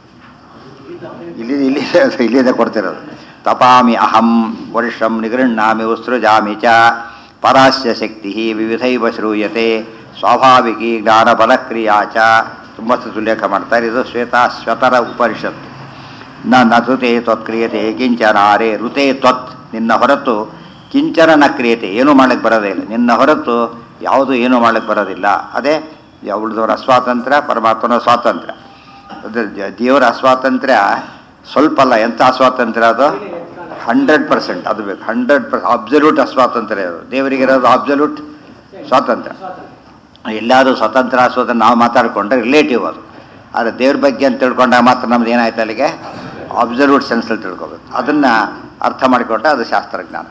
ಇಲ್ಲಿ ಇಲ್ಲಿ ಇಲ್ಲಿದೆ ಕೊಡ್ತಿರೋದು ತಪಾಮಿ ಅಹಂ ವರ್ಷಂ ನಿಗೃಣ್ಣಾಮಿ ಉತ್ಸೃಜಾಮಿ ಚ ಪರಾಸ್ಯ ಶಕ್ತಿ ವಿವಿಧೈವ ಶ್ರೂಯತೆ ಸ್ವಾಭಾವಿಕಿ ಜ್ಞಾನ ಬಲಕ್ರಿಯಾ ಚ ತುಂಬ ಉಲ್ಲೇಖ ಮಾಡ್ತಾರೆ ಇದು ಶ್ವೇತಾ ಶ್ವತರ ಉಪನಿಷತ್ತು ನ ನತುತೆ ತ್ವತ್ಕ್ರಿಯತೆ ಕಿಂಚನಾರೆ ಋತೆ ತ್ವತ್ ನಿನ್ನ ಹೊರತು ಕಿಂಚನ ನ ಕ್ರಿಯತೆ ಏನೂ ಮಾಡಕ್ಕೆ ಬರೋದೇ ಇಲ್ಲ ನಿನ್ನ ಹೊರತು ಯಾವುದು ಏನೂ ಮಾಡಕ್ಕೆ ಬರೋದಿಲ್ಲ ಅದೇ ಉಳಿದವರ ಸ್ವಾತಂತ್ರ್ಯ ಪರಮಾತ್ಮನ ಸ್ವಾತಂತ್ರ್ಯ ಅದು ದ- ದೇವರ ಸ್ವಾತಂತ್ರ್ಯ ಸ್ವಲ್ಪ ಅಲ್ಲ ಎಂಥ ಅಸ್ವಾತಂತ್ರ್ಯ ಅದು ಹಂಡ್ರೆಡ್ ಪರ್ಸೆಂಟ್ ಅದು ಬೇಕು ಹಂಡ್ರೆಡ್ ಪರ್ ಅಬ್ಸಲ್ಯೂಟ್ ಅಸ್ವಾತಂತ್ರ್ಯ ಅದು ದೇವರಿಗಿರೋದು ಅಬ್ಸಲ್ಯೂಟ್ ಸ್ವಾತಂತ್ರ್ಯ ಎಲ್ಲಾದರೂ ಸ್ವತಂತ್ರ ಅಸ್ವಾತಂತ್ರ್ಯ ನಾವು ಮಾತಾಡಿಕೊಂಡ್ರೆ ರಿಲೇಟಿವ್ ಅದು ಆದರೆ ದೇವ್ರ ಬಗ್ಗೆ ಅಂತ ತಿಳ್ಕೊಂಡಾಗ ಮಾತ್ರ ನಮ್ದು ಏನಾಯ್ತು ಅಲ್ಲಿಗೆ ಅಬ್ಸಲ್ಯೂಟ್ ಸೆನ್ಸಲ್ಲಿ ತಿಳ್ಕೊಬೇಕು ಅದನ್ನು ಅರ್ಥ ಮಾಡಿಕೊಂಡ್ರೆ ಅದು ಶಾಸ್ತ್ರಜ್ಞಾನ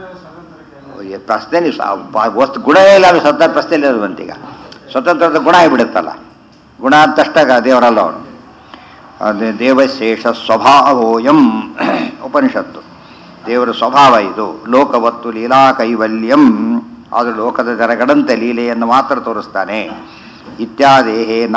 ಈ ಪ್ರಶ್ನೆ ನೀವು ಸ- ಬ- ವಸ್ತು ಗುಣವೇ ಇಲ್ಲ ಅದು ಸ್ವತಂತ್ರ ಪ್ರಶ್ನೆ ಇಲ್ಲ ಅದು ಬಂತೀಗ ಸ್ವತಂತ್ರದ ಗುಣ ಆಗಿಬಿಡುತ್ತಲ್ಲ ಗುಣ ಅಂತಷ್ಟಾಗ ದೇವರಲ್ಲ ಅವನು ಅದೇ ದೇವಶೇಷ ಸ್ವಭಾವೋಯಂ ಉಪನಿಷತ್ತು ದೇವರ ಸ್ವಭಾವ ಇದು ಲೋಕವತ್ತು ಲೀಲಾ ಕೈವಲ್ಯಂ ಅದು ಲೋಕದ ಜರಗಡಂತೆ ಲೀಲೆಯನ್ನು ಮಾತ್ರ ತೋರಿಸ್ತಾನೆ ಇತ್ಯಾದೇಹೇ ನ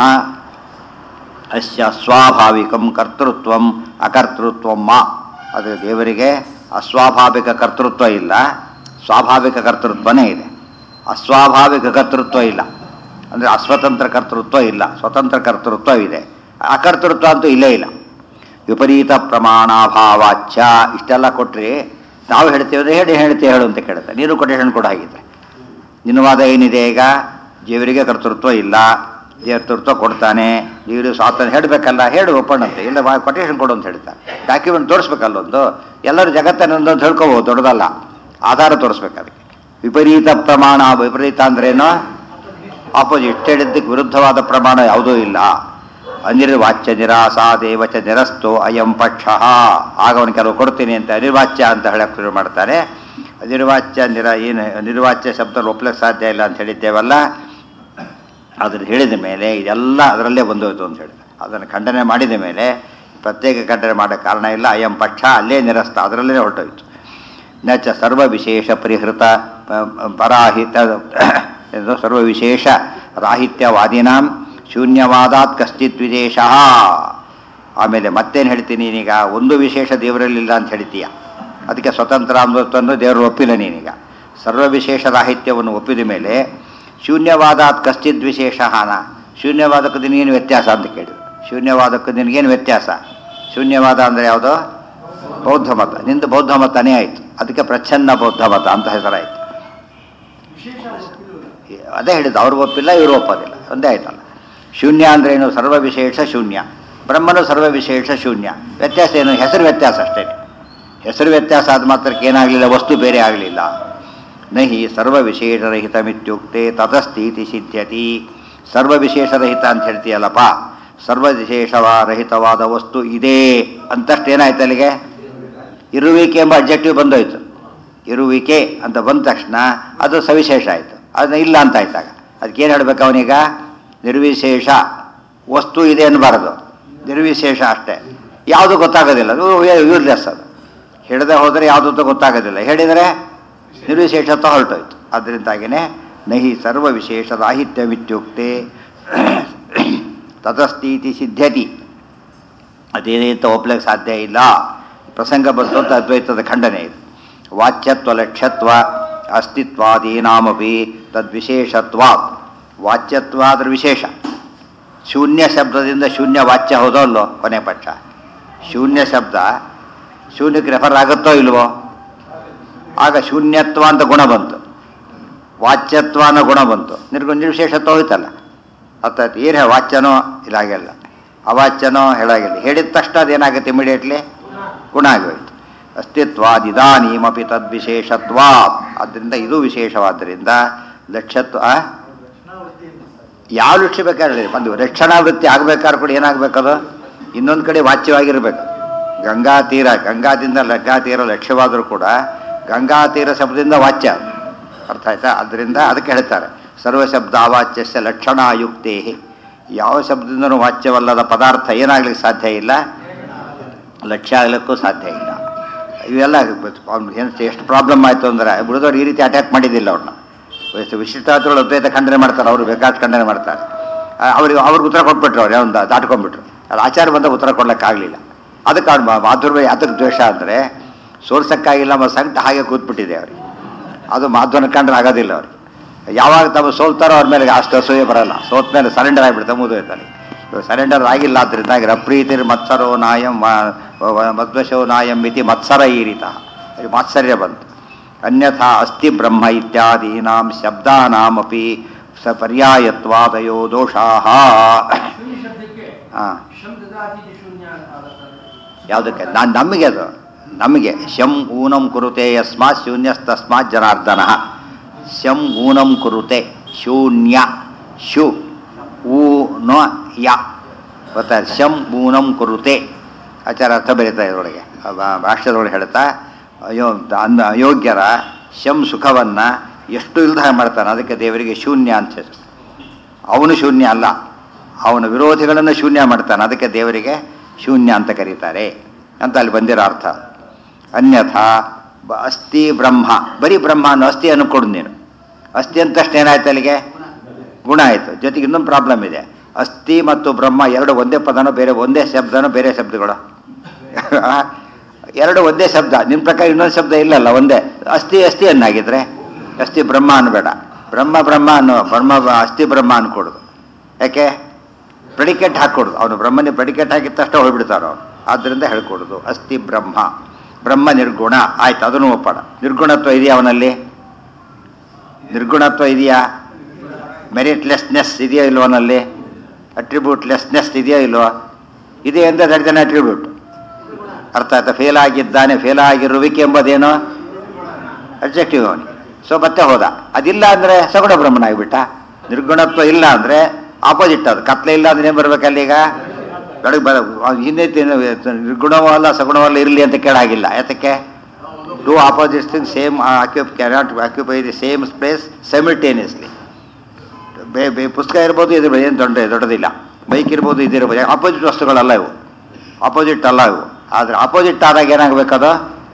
ಅಸ್ಯ ಸ್ವಾಭಾವಿಕಂ ಕರ್ತೃತ್ವಂ ಅಕರ್ತೃತ್ವಂ ಮಾ ಅದು ದೇವರಿಗೆ ಅಸ್ವಾಭಾವಿಕ ಕರ್ತೃತ್ವ ಇಲ್ಲ ಸ್ವಾಭಾವಿಕ ಕರ್ತೃತ್ವನೇ ಇದೆ ಅಸ್ವಾಭಾವಿಕ ಕರ್ತೃತ್ವ ಇಲ್ಲ ಅಂದರೆ ಅಸ್ವತಂತ್ರ ಕರ್ತೃತ್ವ ಇಲ್ಲ ಸ್ವತಂತ್ರ ಕರ್ತೃತ್ವ ಇದೆ ಅಕರ್ತೃತ್ವ ಅಂತೂ ಇಲ್ಲೇ ಇಲ್ಲ ವಿಪರೀತ ಪ್ರಮಾಣಾಭಾವಾಚ್ಯ ಇಷ್ಟೆಲ್ಲ ಕೊಟ್ಟರೆ ನಾವು ಹೇಳ್ತೇವೆ ಅಂದ್ರೆ ಹೇಳಿ ಹೇಳ್ತೇವೆ ಹೇಳು ಅಂತ ಕೇಳುತ್ತೆ ನೀನು ಕೊಟೇಶನ್ ಕೊಡ ಹಾಗಿದ್ರೆ ನಿನ್ನ ವಾದ ಏನಿದೆ ಈಗ ದೇವರಿಗೆ ಕರ್ತೃತ್ವ ಇಲ್ಲ ಕರ್ತೃತ್ವ ಕೊಡ್ತಾನೆ ನೀರು ಸ್ವಾತಂತ್ರ್ಯ ಹೇಳಬೇಕಲ್ಲ ಹೇಳು ಒಪ್ಪಣ ಅಂತ ಇಲ್ಲ ಕೊಟೇಶನ್ ಕೊಡು ಅಂತ ಹೇಳ್ತಾರೆ ಡಾಕ್ಯುಮೆಂಟ್ ತೋರಿಸ್ಬೇಕಲ್ಲೊಂದು ಎಲ್ಲರೂ ಜಗತ್ತನ್ನೊಂದು ಹೇಳ್ಕೋಬೋದು ದೊಡ್ಡದಲ್ಲ ಆಧಾರ ತೋರಿಸ್ಬೇಕು ಅದಕ್ಕೆ ವಿಪರೀತ ಪ್ರಮಾಣ ವಿಪರೀತ ಅಂದ್ರೇನು ಆಪೋಸಿಟ್ ಹೇಳಿದ್ದಕ್ಕೆ ವಿರುದ್ಧವಾದ ಪ್ರಮಾಣ ಯಾವುದೂ ಇಲ್ಲ ಅನಿರ್ವಾಚ್ಯ ನಿರಾಸಾ ದೇವಚ ನಿರಸ್ತು ಅಯಂ ಪಕ್ಷ ಆಗ ಅವನು ಕೆಲವು ಕೊಡ್ತೀನಿ ಅಂತ ಅನಿರ್ವಾಚ್ಯ ಅಂತ ಹೇಳಕ್ಕೆ ಶುರು ಮಾಡ್ತಾರೆ ಅನಿರ್ವಾಚ್ಯ ನಿರ ಏನು ನಿರ್ವಾಚ್ಯ ಶಬ್ದ ಒಪ್ಲಕ್ಕೆ ಸಾಧ್ಯ ಇಲ್ಲ ಅಂತ ಹೇಳಿದ್ದೇವಲ್ಲ ಅದನ್ನು ಹೇಳಿದ ಮೇಲೆ ಇದೆಲ್ಲ ಅದರಲ್ಲೇ ಬಂದೋಯ್ತು ಅಂತ ಹೇಳಿದ ಅದನ್ನು ಖಂಡನೆ ಮಾಡಿದ ಮೇಲೆ ಪ್ರತ್ಯೇಕ ಖಂಡನೆ ಮಾಡೋ ಕಾರಣ ಇಲ್ಲ ಅಯಂ ಪಕ್ಷ ಅಲ್ಲೇ ನಿರಸ್ತ ಅದರಲ್ಲೇ ಹೊರಟೋಯ್ತು ನ ಚ ಸರ್ವ ವಿಶೇಷ ಪರಿಹೃತ ಪ- ಪರಾಹಿತ ಇದು ಸರ್ವ ವಿಶೇಷ ರಾಹಿತ್ಯವಾದಿನಾಂ ಶೂನ್ಯವಾದಾತ್ ಕಶ್ಚಿತ್ ವಿದೇಶ ಆಮೇಲೆ ಮತ್ತೇನು ಹೇಳ್ತೀನಿ ನೀನೀಗ ಒಂದು ವಿಶೇಷ ದೇವರಲ್ಲಿಲ್ಲ ಅಂತ ಹೇಳ್ತೀಯ ಅದಕ್ಕೆ ಸ್ವತಂತ್ರ ಅಮೃತವನ್ನು ದೇವರು ಒಪ್ಪಿಲ್ಲ ನೀನೀಗ ಸರ್ವ ವಿಶೇಷ ರಾಹಿತ್ಯವನ್ನು ಒಪ್ಪಿದ ಮೇಲೆ ಶೂನ್ಯವಾದಾತ್ ಕಶ್ಚಿತ್ ವಿಶೇಷ ಹಾನ ಶೂನ್ಯವಾದಕ್ಕೂ ನಿನಗೇನು ವ್ಯತ್ಯಾಸ ಅಂತ ಕೇಳಿದ್ರು ಶೂನ್ಯವಾದಕ್ಕೂ ನಿನಗೇನು ವ್ಯತ್ಯಾಸ ಶೂನ್ಯವಾದ ಅಂದರೆ ಯಾವುದೋ ಬೌದ್ಧ ಮತ ನಿಂದು ಬೌದ್ಧ ಮತನೇ ಆಯಿತು ಅದಕ್ಕೆ ಪ್ರಚ್ಛನ್ನ ಬೌದ್ಧ ಮತ ಅಂತ ಹೆಸರಾಯಿತು ಅದೇ ಹೇಳಿದ್ದು ಅವ್ರು ಒಪ್ಪಿಲ್ಲ ಇವರು ಒಪ್ಪೋದಿಲ್ಲ ಒಂದೇ ಆಯ್ತಲ್ಲ ಶೂನ್ಯ ಅಂದ್ರೆ ಏನು ಸರ್ವ ವಿಶೇಷ ಶೂನ್ಯ ಬ್ರಹ್ಮನು ಸರ್ವ ವಿಶೇಷ ಶೂನ್ಯ ವ್ಯತ್ಯಾಸ ಏನು ಹೆಸರು ವ್ಯತ್ಯಾಸ ಅಷ್ಟೇ ಹೆಸರು ವ್ಯತ್ಯಾಸ ಆದ ಮಾತ್ರಕ್ಕೆ ಏನಾಗಲಿಲ್ಲ ವಸ್ತು ಬೇರೆ ಆಗಲಿಲ್ಲ ನಹಿ ಸರ್ವ ವಿಶೇಷರಹಿತಮಿತ್ಯುಕ್ತೆ ತತಸ್ಥಿತಿ ಸಿದ್ಧ್ಯತಿ ಸರ್ವ ವಿಶೇಷರಹಿತ ಅಂತ ಹೇಳ್ತೀಯಲ್ಲಪ್ಪ ಸರ್ವ ವಿಶೇಷವ ರಹಿತವಾದ ವಸ್ತು ಇದೆ ಅಂತಷ್ಟು ಏನಾಯ್ತು ಅಲ್ಲಿಗೆ ಇರುವಿಕೆ ಎಂಬ ಅಬ್ಜೆಕ್ಟಿವ್ ಬಂದೋಯ್ತು ಇರುವಿಕೆ ಅಂತ ಬಂದ ತಕ್ಷಣ ಅದು ಸವಿಶೇಷ ಆಯಿತು ಅದನ್ನ ಇಲ್ಲ ಅಂತ ಆಯ್ತಾಗ ಅದಕ್ಕೇನು ಹೇಳ್ಬೇಕು ಅವನೀಗ ನಿರ್ವಿಶೇಷ ವಸ್ತು ಇದೆ ಅನ್ನಬಾರದು ನಿರ್ವಿಶೇಷ ಅಷ್ಟೇ ಯಾವುದು ಗೊತ್ತಾಗೋದಿಲ್ಲ ಅದು ಯೂಸ್ಲೆಸ್ ಅದು ಹಿಡದೆ ಹೋದರೆ ಯಾವುದು ಅಂತ ಗೊತ್ತಾಗೋದಿಲ್ಲ ಹೇಳಿದರೆ ನಿರ್ವಿಶೇಷತ್ವ ಹೊರಟೋಯ್ತು ಅದರಿಂದಾಗಿಯೇ ನಹಿ ಸರ್ವ ವಿಶೇಷ ರಾಹಿತ್ಯವಿತ್ಯುಕ್ತೆ ತತಸ್ಥಿತಿ ಸಿದ್ಧ್ಯತಿ ಅದೇನೇ ಅಂತ ಒಪ್ಲಿಕ್ಕೆ ಸಾಧ್ಯ ಇಲ್ಲ ಪ್ರಸಂಗ ಬಂತು ಅಂತ ಅದ್ವೈತದ ಖಂಡನೆ ಇದು ವಾಚ್ಯತ್ವ ಲಕ್ಷ್ಯತ್ವ ಅಸ್ತಿತ್ವಾದೀನಾಮಪಿ ತದ್ವಿಶೇಷತ್ವಾತ್ ವಾಚ್ಯತ್ವ ಅದ್ರ ವಿಶೇಷ ಶೂನ್ಯ ಶಬ್ದದಿಂದ ಶೂನ್ಯ ವಾಚ್ಯ ಹೋದೋ ಅಲ್ಲೋ ಕೊನೆ ಪಕ್ಷ ಶೂನ್ಯ ಶಬ್ದ ಶೂನ್ಯಕ್ಕೆ ರೆಫರ್ ಆಗುತ್ತೋ ಇಲ್ವೋ ಆಗ ಶೂನ್ಯತ್ವ ಅಂತ ಗುಣ ಬಂತು ವಾಚ್ಯತ್ವ ಅನ್ನೋ ಗುಣ ಬಂತು ನಿರ್ಗು ನಿರ್ವಿಶೇಷತ್ವ ಹೋಯ್ತಲ್ಲ ಅರ್ಥಾತ್ ಏನು ವಾಚ್ಯನೋ ಇದಾಗೆಲ್ಲ ಅವಾಚ್ಯನೋ ಹೇಳಾಗಿಲ್ಲ ಹೇಳಿದ ತಕ್ಷಣ ಅದೇನಾಗುತ್ತೆ ಇಮಿಡಿಯೇಟ್ಲಿ ಗುಣ ಆಗೋಯ್ತು ಅಸ್ತಿತ್ವಾದಿದಾನೀಮಪಿ ತದ್ವಿಶೇಷತ್ವ ಆದ್ದರಿಂದ ಇದು ವಿಶೇಷವಾದ್ದರಿಂದ ಲಕ್ಷ್ಯತ್ವ ಆ? ಯಾವ ಲಕ್ಷ್ಯ ಬೇಕಾದ್ರೆ ಹೇಳಿ ಒಂದು ರಕ್ಷಣಾವೃತ್ತಿ ಆಗ್ಬೇಕಾದ್ರೆ ಕೂಡ ಏನಾಗಬೇಕದು ಇನ್ನೊಂದು ಕಡೆ ವಾಚ್ಯವಾಗಿರ್ಬೇಕು ಗಂಗಾ ತೀರ ಗಂಗಾದಿಂದ ಲಗ್ಗಾ ತೀರ ಲಕ್ಷ್ಯವಾದರೂ ಕೂಡ ಗಂಗಾ ತೀರ ಶಬ್ದದಿಂದ ವಾಚ್ಯ ಅದು. ಅರ್ಥ ಆಯ್ತಾ ಅದರಿಂದ ಅದಕ್ಕೆ ಹೇಳ್ತಾರೆ ಸರ್ವಶಬ್ದ ಅವಾಚ್ಯಸ್ಯ ಲಕ್ಷಣಾಯುಕ್ತೇ ಯಾವ ಶಬ್ದದಿಂದನೂ ವಾಚ್ಯವಲ್ಲದ ಪದಾರ್ಥ ಏನಾಗ್ಲಿಕ್ಕೆ ಸಾಧ್ಯ ಇಲ್ಲ ಲಕ್ಷ್ಯ ಆಗ್ಲಿಕ್ಕೂ ಸಾಧ್ಯ ಇಲ್ಲ ಇವೆಲ್ಲ ಅವ್ನು ಏನು ಎಷ್ಟು ಪ್ರಾಬ್ಲಮ್ ಆಯಿತು ಅಂದ್ರೆ ಉಳಿದವ್ರು ಈ ರೀತಿ ಅಟ್ಯಾಕ್ ಮಾಡಿದ್ದಿಲ್ಲ ಅವ್ರನ್ನ ವಿಶಿಷ್ಟಾರ್ಥಗಳು ಅದ್ವೈತ ಖಂಡನೆ ಮಾಡ್ತಾರೆ ಅವರು ಬೇಕಾದ ಖಂಡನೆ ಮಾಡ್ತಾರೆ ಆ, ಅವ್ರಿಗೆ ಅವ್ರಿಗೆ ಉತ್ತರ ಕೊಟ್ಬಿಟ್ರು ಅವ್ರು ಒಂದು ದಾಟ್ಕೊಂಡ್ಬಿಟ್ರು ಅದು ಆಚಾರ ಬಂದ ಉತ್ತರ ಕೊಡ್ಲಿಕ್ಕಾಗಲಿಲ್ಲ ಅದಕ್ಕೆ ಅವ್ರು ಮಾ- ಮಾಧುರ್ಯ ಯಾತಕ್ಕೆ ದ್ವೇಷ ಅಂದರೆ ಸೋಲ್ಸಕ್ಕಾಗಿಲ್ಲ ಅನ್ನೋ ಸಂಕಟ ಹಾಗೆ ಕೂತ್ಬಿಟ್ಟಿದೆ ಅವ್ರಿಗೆ ಅದು ಮಾಧ್ವನ ಕಂಡ್ರೆ ಆಗೋದಿಲ್ಲ ಅವ್ರಿಗೆ ಯಾವಾಗ ತಾವು ಸೋಲ್ತಾರೋ ಅವ್ರ ಮೇಲೆ ಅಷ್ಟು ಅಸೂಯೆ ಬರಲ್ಲ ಸೋತ ಮೇಲೆ ಸರೆಂಡರ್ ಆಗಿಬಿಡ್ತಾ ಮುಗಿದೋಯ್ತಾರೆ ಇವಾಗ ಸರೆಂಡರ್ ಆಗಿಲ್ಲ ಆದ್ರಿಂದ ರಪ್ರೀತಿರ್ ಮತ್ಸರೋ ನಾಯಂ ಮಧ್ವಶೋ ನಾಯಂ ಮಿತಿ ಮತ್ಸರ ಈ ರೀತ ಮಾತ್ಸರ್ಯ ಬಂತು ಅನ್ಯಥಾ ಅಸ್ತಿ ಬ್ರಹ್ಮ ಇತ್ಯಾದೀನಾಂ ಶಬ್ದಾನಾಮಪಿ ಸ ಪರ್ಯಾಯತ್ವಾದಯೋ ದೋಷಾಹ ಶೂನ್ಯ ಶಬ್ದಕ್ಕೆ ಹಾಂ ಶಬ್ದದಾತೀತ ಶೂನ್ಯ ಅಂತ ಆಗುತ್ತೆ. ಯಾವುದಕ್ಕೆ ನಾನು ನಮಗೆ ಅದು ನಮಗೆ ಶಂ ಊನಂ ಕುರುತೆ ಯಸ್ಮಾತ್ ಶೂನ್ಯಸ್ತಸ್ಮಾತ್ ಜನಾರ್ದನ ಶಂ ಊನಂ ಕುರುತೆ ಶೂನ್ಯ ಶು ಊ ನ ಯ ಗೊತ್ತಾಯ್ತು ಶಂ ಊನಂ ಕುರುತೆ ಆಚಾರ ಅರ್ಥ ಬರೀತಾ ಇದರೊಳಗೆ ಭಾಷ್ಯದೊಳಗೆ ಹೇಳ್ತಾ ಅಯೋ ಅಂದ ಅಯೋಗ್ಯರ ಶಂ ಸುಖವನ್ನು ಎಷ್ಟು ಇಲ್ದ ಮಾಡ್ತಾನೆ ಅದಕ್ಕೆ ದೇವರಿಗೆ ಶೂನ್ಯ ಅಂತ ಹೆಸರು ಅವನು ಶೂನ್ಯ ಅಲ್ಲ ಅವನ ವಿರೋಧಿಗಳನ್ನು ಶೂನ್ಯ ಮಾಡ್ತಾನೆ ಅದಕ್ಕೆ ದೇವರಿಗೆ ಶೂನ್ಯ ಅಂತ ಕರೀತಾರೆ ಅಂತ ಅಲ್ಲಿ ಬಂದಿರೋ ಅರ್ಥ ಅನ್ಯಥಾ ಬ- ಅಸ್ಥಿ ಬ್ರಹ್ಮ ಬರೀ ಬ್ರಹ್ಮ ಅನ್ನೋ ಅಸ್ಥಿ ಅನ್ಕೊಡು ನೀನು ಅಸ್ಥಿ ಅಂತಷ್ಟು ಏನಾಯ್ತು ಅಲ್ಲಿಗೆ ಗುಣ ಆಯಿತು ಜೊತೆಗೆ ಇನ್ನೊಂದು ಪ್ರಾಬ್ಲಮ್ ಇದೆ ಅಸ್ಥಿ ಮತ್ತು ಬ್ರಹ್ಮ ಎರಡು ಒಂದೇ ಪದನೋ ಬೇರೆ ಒಂದೇ ಶಬ್ದನೋ ಬೇರೆ ಶಬ್ದಗಳು ಎರಡು ಒಂದೇ ಶಬ್ದ ನಿಮ್ಮ ಪ್ರಕಾರ ಇನ್ನೊಂದು ಶಬ್ದ ಇಲ್ಲಲ್ಲ ಒಂದೇ ಅಸ್ಥಿ ಅಸ್ಥಿ ಅನ್ನಾಗಿದ್ರೆ ಅಸ್ಥಿ ಬ್ರಹ್ಮ ಅನ್ಬೇಡ ಬ್ರಹ್ಮ ಬ್ರಹ್ಮ ಅನ್ನೋ ಬ್ರಹ್ಮ ಅಸ್ಥಿ ಬ್ರಹ್ಮ ಅನ್ಕೊಡುದು ಯಾಕೆ ಪ್ರೆಡಿಕೇಟ್ ಹಾಕ್ಕೊಡುದು ಅವನು ಬ್ರಹ್ಮನಿಗೆ ಪ್ರೆಡಿಕೇಟ್ ಹಾಕಿದ ತಕ್ಷಣ ಹೋಗ್ಬಿಡ್ತಾರ ಅವನು ಆದ್ದರಿಂದ ಹೇಳ್ಕೊಡುದು ಅಸ್ಥಿ ಬ್ರಹ್ಮ ಬ್ರಹ್ಮ ನಿರ್ಗುಣ ಆಯ್ತು ಅದನ್ನು ಒಪ್ಪಡ ನಿರ್ಗುಣತ್ವ ಇದೆಯಾ ಅವನಲ್ಲಿ ನಿರ್ಗುಣತ್ವ ಇದೆಯಾ ಮೆರಿಟ್ಲೆಸ್ನೆಸ್ ಇದೆಯೋ ಇಲ್ವೋ ಅವನಲ್ಲಿ ಅಟ್ರಿಬ್ಯೂಟ್ಲೆಸ್ನೆಸ್ ಇದೆಯೋ ಇಲ್ವೋ ಇದೆ ಅಂತ ದಟ್ ಅಟ್ರಿಬ್ಯೂಟ್ ಅರ್ಥ ಆಯ್ತಾ ಫೇಲ್ ಆಗಿದ್ದಾನೆ ಫೇಲ್ ಆಗಿರುವಿಕೆ ಎಂಬುದೇನು ಅಬ್ಜೆಕ್ಟಿವ್ ಅವನಿಗೆ ಸೊ ಮತ್ತೆ ಹೋದ ಅದಿಲ್ಲ ಅಂದರೆ ಸಗುಣ ಬ್ರಹ್ಮನ ಆಗಿಬಿಟ್ಟ ನಿರ್ಗುಣತ್ವ ಇಲ್ಲ ಅಂದರೆ ಆಪೋಸಿಟ್ ಅದು ಕತ್ಲೆ ಇಲ್ಲ ಅಂದ್ರೆ ಏನು ಬರ್ಬೇಕಲ್ಲ ಈಗ ಬೆಳಗ್ಗೆ ಬರ ಅವ್ನು ಹಿಂದೆ ತಿನ್ನ- ನಿರ್ಗುಣವೂ ಅಲ್ಲ ಸಗುಣವಲ್ಲ ಇರಲಿ ಅಂತ ಕೇಳಾಗಿಲ್ಲ ಯಾತಕ್ಕೆ two opposite thing same occup cannot occupy the same space simultaneously ಬೇ ಬೇ ಪುಸ್ತಕ ಇರ್ಬೋದು ಇದು ಏನು ದೊಡ್ಡ ದೊಡ್ಡದಿಲ್ಲ ಬೈಕ್ ಇರ್ಬೋದು ಇದಿರ್ಬೋದು ಆಪೋಸಿಟ್ ವಸ್ತುಗಳಲ್ಲ ಇವು ಆಪೋಸಿಟ್ ಅಲ್ಲ ಇವು ಆದರೆ ಆಪೋಸಿಟ್ ಆದಾಗ ಏನಾಗಬೇಕದು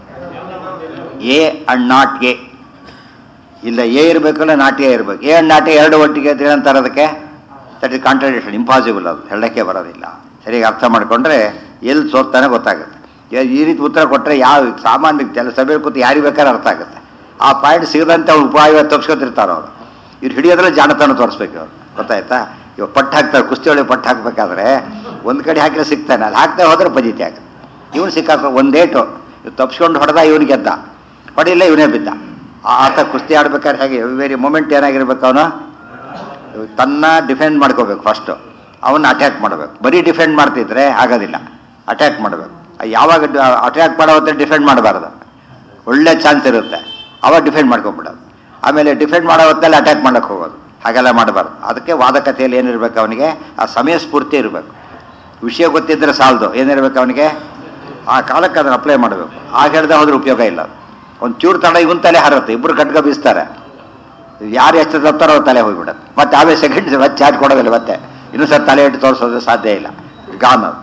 ಎ ಅಂಡ್ ನಾಟ್ ಎ ಇಲ್ಲ ಎ ಇರಬೇಕಲ್ಲ ನಾಟ್ ಎ ಇರಬೇಕು ಎ ಅಂಡ್ ನಾಟ್ ಎ ಎರಡು ಒಟ್ಟಿಗೆ ಅಂತ ಏನಂತಾರೆ ಅದಕ್ಕೆ ದಟ್ ಇಸ್ ಕಾಂಟ್ರಡಿಕ್ಷನ್ ಇಂಪಾಸಿಬಲ್ ಅದು ಹೇಳಕ್ಕೆ ಬರೋದಿಲ್ಲ ಸರಿಯಾಗಿ ಅರ್ಥ ಮಾಡಿಕೊಂಡ್ರೆ ಎಲ್ಲಿ ಸೋತ್ತಾನೆ ಗೊತ್ತಾಗುತ್ತೆ ಈ- ಈ ರೀತಿ ಉತ್ತರ ಕೊಟ್ಟರೆ ಯಾವ ಸಾಮಾನ್ಯ ಜನ ಸಭೆ ಕೂತು ಯಾರಿಗೆ ಬೇಕಾದ್ರೆ ಅರ್ಥ ಆಗುತ್ತೆ ಆ ಪಾಯಿಂಟ್ ಸಿಗದಂತೆ ಅವ್ರು ಉಪಾಯ ತಪ್ಸ್ಕೊತಿರ್ತಾರೆ ಅವರು ಇವ್ರು ಹಿಡಿಯೋದ್ರಲ್ಲಿ ಜಾಣತನ ತೋರಿಸ್ಬೇಕು ಅವ್ರು ಗೊತ್ತಾಯ್ತಾ ಇವಾಗ ಪಟ್ಟು ಹಾಕ್ತಾರೆ ಕುಸ್ತಿ ಒಳಗೆ ಪಟ್ಟು ಹಾಕ್ಬೇಕಾದ್ರೆ ಒಂದು ಕಡೆ ಹಾಕಿದ್ರೆ ಸಿಗ್ತಾನೆ ಅಲ್ಲಿ ಹಾಕ್ತಾ ಹೋದ್ರೆ ಪಜಿತಿ ಆಗುತ್ತೆ ಇವನು ಸಿಕ್ಕಾಕ ಒಂದೇಟು ಇವ್ ತಪ್ಸ್ಕೊಂಡು ಹೊಡೆದ ಇವನು ಗೆದ್ದ ಹೊಡಿಲ್ಲ ಇವನೇ ಬಿದ್ದ ಆ- ಆತ ಕುಸ್ತಿ ಆಡ್ಬೇಕಾದ್ರೆ ಹೇಗೆ ವೆರಿ ಮೂಮೆಂಟ್ ಏನಾಗಿರ್ಬೇಕು ಅವನು ತನ್ನ ಡಿಫೆಂಡ್ ಮಾಡ್ಕೋಬೇಕು ಫಸ್ಟು ಅವನ್ನ ಅಟ್ಯಾಕ್ ಮಾಡಬೇಕು ಬರೀ ಡಿಫೆಂಡ್ ಮಾಡ್ತಿದ್ರೆ ಆಗೋದಿಲ್ಲ ಅಟ್ಯಾಕ್ ಮಾಡಬೇಕು ಯಾವಾಗ ಅಟ್ಯಾಕ್ ಮಾಡೋ ಹೊತ್ತೆ ಡಿಫೆಂಡ್ ಮಾಡಬಾರ್ದು ಒಳ್ಳೆ ಚಾನ್ಸ್ ಇರುತ್ತೆ ಅವಾಗ ಡಿಫೆಂಡ್ ಮಾಡ್ಕೊಂಬಿಡೋದು ಆಮೇಲೆ ಡಿಫೆಂಡ್ ಮಾಡೋ ಹೊತ್ತಲ್ಲಿ ಅಟ್ಯಾಕ್ ಮಾಡಕ್ಕೆ ಹೋಗೋದು ಹಾಗೆಲ್ಲ ಮಾಡಬಾರ್ದು ಅದಕ್ಕೆ ವಾದಕತೆಯಲ್ಲಿ ಏನಿರ್ಬೇಕು ಅವನಿಗೆ ಆ ಸಮಯ ಸ್ಫೂರ್ತಿ ಇರಬೇಕು ವಿಷಯ ಗೊತ್ತಿದ್ದರೆ ಸಾಲದು ಏನಿರ್ಬೇಕು ಅವನಿಗೆ ಆ ಕಾಲಕ್ಕೆ ಅದನ್ನು ಅಪ್ಲೈ ಮಾಡಬೇಕು ಆಗ ಹೇಳ್ದೆ ಹೋದ್ರೆ ಉಪಯೋಗ ಇಲ್ಲ ಒಂದು ಚೂರು ತಡ ಇವನ್ ತಲೆ ಹರತ್ತೆ ಇಬ್ಬರು ಕಟ್ಕ ಬೀಸ್ತಾರೆ ಯಾರು ಎಷ್ಟು ತಪ್ತಾರೋ ಅವ್ರ ತಲೆ ಹೋಗ್ಬಿಡುತ್ತೆ ಮತ್ತೆ ಆಮೇಲೆ ಸೆಕೆಂಡ್ ಮತ್ತೆ ಚಾರ್ಜ್ ಕೊಡೋದಿಲ್ಲ ಮತ್ತೆ ಇನ್ನೂ ಸರ್ ತಲೆ ಇಟ್ಟು ತೋರಿಸೋದು ಸಾಧ್ಯ ಇಲ್ಲ ಗಾನ್ ಅದು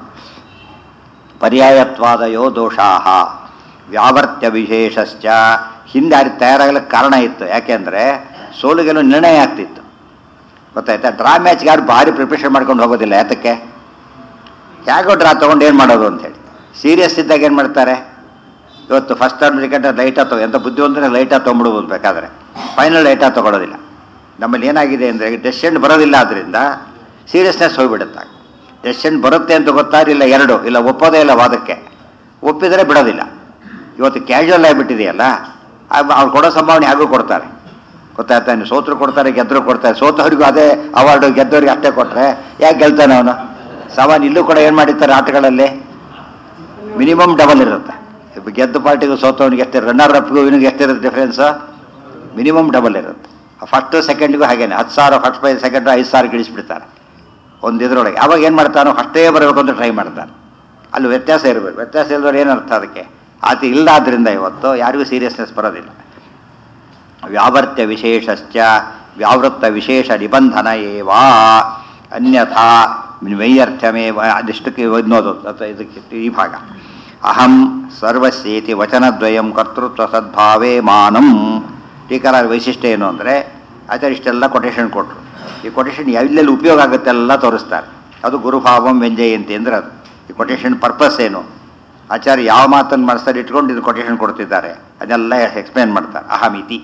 ಪರ್ಯಾಯತ್ವಾದಯೋ ದೋಷಾಹ ವ್ಯಾವರ್ತ್ಯ ವಿಶೇಷಶ್ಚ ಹಿಂದೆ ಅಲ್ಲಿ ತಯಾರಾಗಲಿಕ್ಕೆ ಕಾರಣ ಇತ್ತು ಯಾಕೆಂದ್ರೆ ಸೋಲುಗೆಲ್ಲ ನಿರ್ಣಯ ಆಗ್ತಿತ್ತು ಗೊತ್ತಾಯ್ತಾ ಡ್ರಾ ಮ್ಯಾಚ್ಗೆ ಯಾರು ಭಾರಿ ಪ್ರಿಪ್ರೇಷನ್ ಮಾಡ್ಕೊಂಡು ಹೋಗೋದಿಲ್ಲ ಯಾತಕ್ಕೆ ಹೇಗೋ ಡ್ರಾ ತೊಗೊಂಡು ಏನು ಮಾಡೋದು ಅಂತೇಳಿ ಸೀರಿಯಸ್ ಇದ್ದಾಗ ಏನು ಮಾಡ್ತಾರೆ ಇವತ್ತು ಫಸ್ಟ್ ಟರ್ಮ್ ಸೆಕೆಂಡ್ ಲೈಟಾಗಿ ತಗೋ ಎಂಥ ಬುದ್ಧಿ ಅಂದರೆ ಲೈಟಾಗಿ ತೊಗೊಂಬಿಡ್ಬೋದು ಬೇಕಾದ್ರೆ ಫೈನಲ್ ಲೈಟಾಗಿ ತೊಗೊಳೋದಿಲ್ಲ ನಮ್ಮಲ್ಲಿ ಏನಾಗಿದೆ ಅಂದರೆ ಡೆಸಿಷನ್ ಬರೋದಿಲ್ಲ ಆದ್ದರಿಂದ ಸೀರಿಯಸ್ನೆಸ್ ಹೋಗ್ಬಿಡುತ್ತೆ ಡೆಸಿಷನ್ ಬರುತ್ತೆ ಅಂತ ಗೊತ್ತಾರಿಲ್ಲ ಎರಡು ಇಲ್ಲ ಒಪ್ಪೋದೇ ಇಲ್ಲ ವಾದಕ್ಕೆ ಒಪ್ಪಿದರೆ ಬಿಡೋದಿಲ್ಲ ಇವತ್ತು ಕ್ಯಾಶುವಲ್ ಆಗಿಬಿಟ್ಟಿದೆಯಲ್ಲ ಅವ್ರು ಕೊಡೋ ಸಂಭಾವನೆ ಹಾಗೂ ಕೊಡ್ತಾರೆ ಗೊತ್ತಾಯ್ತಾ ನೀವು ಸೋತರು ಕೊಡ್ತಾರೆ ಗೆದ್ದರು ಕೊಡ್ತಾರೆ ಸೋತವ್ರಿಗೂ ಅದೇ ಅವಾರ್ಡು ಗೆದ್ದವ್ರಿಗೆ ಅಷ್ಟೇ ಕೊಟ್ಟರೆ ಯಾಕೆ ಗೆಲ್ತಾನೆ ಅವನು ಸಾಮಾನ್ಯ ಇಲ್ಲೂ ಕೂಡ ಏನು ಮಾಡಿರ್ತಾರೆ ಆಟಗಳಲ್ಲಿ ಮಿನಿಮಮ್ ಡಬಲ್ ಇರುತ್ತೆ ಇಪ್ಪ ಗೆದ್ದ ಪಾರ್ಟಿಗೂ ಸೋತವನಿಗೆ ಎಷ್ಟೇ ರನ್ನರ್ ಅಪ್ಗೂ ಇವನಿಗೆ ಎಷ್ಟಿರುತ್ತೆ ಡಿಫ್ರೆನ್ಸ್ ಮಿನಿಮಮ್ ಡಬಲ್ ಇರುತ್ತೆ ಫಸ್ಟ್ ಸೆಕೆಂಡ್ಗೂ ಹಾಗೇನೆ ಹತ್ತು ಸಾವಿರ ಫಸ್ಟ್ ಪ್ರೈಸ್ ಸೆಕೆಂಡ್ ಐದು ಸಾವಿರ ಇಳಿಸ್ಬಿಡ್ತಾರೆ ಒಂದು ಇದ್ರೊಳಗೆ ಅವಾಗ ಏನು ಮಾಡ್ತಾನೋ ಫಸ್ಟೇ ಬರಬೇಕು ಅಂತ ಟ್ರೈ ಮಾಡ್ತಾನೆ ಅಲ್ಲಿ ವ್ಯತ್ಯಾಸ ಇರಬೇಕು ವ್ಯತ್ಯಾಸ ಇಲ್ಲದವ್ರು ಏನರ್ಥ ಅದಕ್ಕೆ ಆತ ಇಲ್ಲದಾದ್ರಿಂದ ಇವತ್ತು ಯಾರಿಗೂ ಸೀರಿಯಸ್ನೆಸ್ ಬರೋದಿಲ್ಲ ವ್ಯಾವರ್ತ್ಯ ವಿಶೇಷಶ್ಚ ವ್ಯಾವೃತ್ತ ವಿಶೇಷ ನಿಬಂಧನ ಏವಾ ಅನ್ಯಥಾ ವೈಯರ್ಥ್ಯಮೇವ ಅದಿಷ್ಟಕ್ಕೆ ಓದ್ನೋದು ಅಥವಾ ಇದಕ್ಕೆ ಈ ಭಾಗ ಅಹಂ ಸರ್ವಸ್ಯೇತಿ ವಚನದ್ವಯಂ ಕರ್ತೃತ್ವ ಸದ್ಭಾವೇ ಮಾನಂ ಟೀಕರ ವೈಶಿಷ್ಟ್ಯ ಏನು ಅಂದರೆ ಆಚಾರ್ಯ ಇಷ್ಟೆಲ್ಲ ಕೊಟೇಶನ್ ಕೊಟ್ಟರು ಈ ಕೊಟೇಶನ್ ಎಲ್ಲೆಲ್ಲಿ ಉಪಯೋಗ ಆಗುತ್ತೆ ಎಲ್ಲ ತೋರಿಸ್ತಾರೆ ಅದು ಗುರುಭಾವಂ ವ್ಯಂಜಯಂತಿ ಅಂದರೆ ಅದು ಈ ಕೊಟೇಶನ್ ಪರ್ಪಸ್ ಏನು ಆಚಾರ್ಯ ಯಾವ ಮಾತನ್ನು ಮನಸ್ಸಲ್ಲಿ ಇಟ್ಕೊಂಡು ಇದು ಕೊಟೇಶನ್ ಕೊಡ್ತಿದ್ದಾರೆ ಅದೆಲ್ಲ ಎಕ್ಸ್ಪ್ಲೇನ್ ಮಾಡ್ತಾರೆ ಅಹಮಿತಿ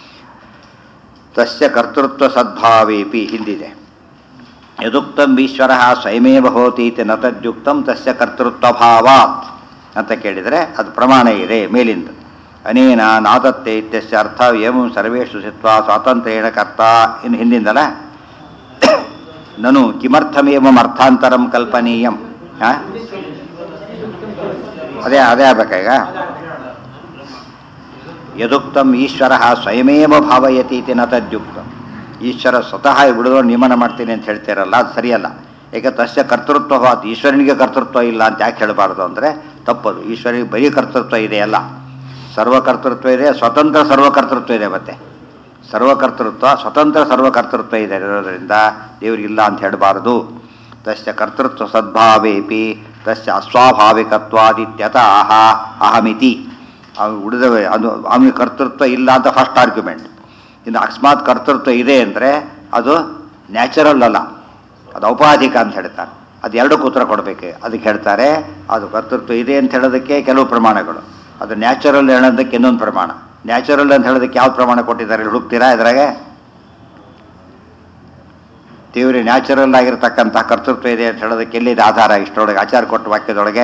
ತಸ್ಯ ಕರ್ತೃತ್ವ ಸದ್ಭಾವೇಪಿ ಹಿಂದಿದೆ ಯದುಕ್ತಂ ಈಶ್ವರ ಸ್ವಯಮೇವ ಹೋತಿ ಇತಿ ನ ತದ್ಯುಕ್ತಂ ತಸ್ಯ ಕರ್ತೃತ್ವಭಾವಾತ್ ಅಂತ ಕೇಳಿದರೆ ಅದು ಪ್ರಮಾಣ ಇದೆ ಮೇಲಿಂದ ಅನೇನ ನಾದತ್ತೆ ಇತ್ಯಸ್ಯ ಅರ್ಥ ಏವಂ ಸರ್ವೇಷು ಸಿತ್ವ ಸ್ವಾತಂತ್ರ್ಯೇಣ ಕರ್ತ ಇನ್ನು ಹಿಂದಿಂದಲ ನನು ಕಿಮರ್ಥಮೇವಂ ಅರ್ಥಾಂತರಂ ಕಲ್ಪನೀಯಂ ಹಾ ಅದೇ ಅದೇ ಆಗ್ಬೇಕಾಗ ಯದುಕ್ತಂ ಈಶ್ವರ ಸ್ವಯಮೇವ ಭಾವಯತಿ ಇತಿ ನ ತದ್ಯುಕ್ತಂ ಈಶ್ವರ ಸ್ವತಃ ಬಿಡುವ ನಿಯಮನ ಮಾಡ್ತೀನಿ ಅಂತ ಹೇಳ್ತೀರಲ್ಲ ಅದು ಸರಿಯಲ್ಲ ಏಕೆ ತಸ್ಯ ಕರ್ತೃತ್ವ ಈಶ್ವರನಿಗೆ ಕರ್ತೃತ್ವ ಇಲ್ಲ ಅಂತ ಯಾಕೆ ಹೇಳಬಾರ್ದು ಅಂದರೆ ತಪ್ಪದು ಈಶ್ವರನಿಗೆ ಬರೀ ಕರ್ತೃತ್ವ ಇದೆ ಅಲ್ಲ ಸರ್ವಕರ್ತೃತ್ವ ಇದೆ ಸ್ವತಂತ್ರ ಸರ್ವಕರ್ತೃತ್ವ ಇದೆ ಮತ್ತೆ ಸರ್ವಕರ್ತೃತ್ವ ಸ್ವತಂತ್ರ ಸರ್ವಕರ್ತೃತ್ವ ಇದೆ ಇರೋದ್ರಿಂದ ದೇವರಿಗಿಲ್ಲ ಅಂತ ಹೇಳಬಾರದು ತಸ್ಯ ಕರ್ತೃತ್ವ ಸದ್ಭಾವೇಪಿ ತಸ್ಯ ಅಸ್ವಾಭಾವಿಕತ್ವಾದಿತ್ಯತಃ ಅಹಮಿತಿ ಅವು ಉಳಿದವೆ ಅದು ಅವನಿಗೆ ಕರ್ತೃತ್ವ ಇಲ್ಲ ಅಂತ ಫಸ್ಟ್ ಆರ್ಗ್ಯುಮೆಂಟ್ ಇನ್ನು ಅಕಸ್ಮಾತ್ ಕರ್ತೃತ್ವ ಇದೆ ಅಂದರೆ ಅದು ನ್ಯಾಚುರಲ್ ಅಲ್ಲ ಅದು ಔಪಾಧಿಕ ಅಂತ ಹೇಳ್ತಾರೆ ಅದು ಎರಡಕ್ಕೂ ಉತ್ತರ ಕೊಡಬೇಕು ಅದಕ್ಕೆ ಹೇಳ್ತಾರೆ ಅದು ಕರ್ತೃತ್ವ ಇದೆ ಅಂತ ಹೇಳೋದಕ್ಕೆ ಕೆಲವು ಪ್ರಮಾಣಗಳು ಅದು ನ್ಯಾಚುರಲ್ ಹೇಳೋದಕ್ಕೆ ಇನ್ನೊಂದು ಪ್ರಮಾಣ ನ್ಯಾಚುರಲ್ ಅಂತ ಹೇಳೋದಕ್ಕೆ ಯಾವ ಪ್ರಮಾಣ ಕೊಟ್ಟಿದ್ದಾರೆ ಹುಡುಕ್ತೀರಾ ಇದ್ರಾಗೆ ದೇವರಿ ನ್ಯಾಚುರಲ್ ಆಗಿರ್ತಕ್ಕಂಥ ಕರ್ತೃತ್ವ ಇದೆ ಅಂತ ಹೇಳೋದಕ್ಕೆ ಎಲ್ಲಿದೆ ಆಧಾರ ಇಷ್ಟರೊಳಗೆ ಆಚಾರ ಕೊಟ್ಟ ವಾಕ್ಯದೊಳಗೆ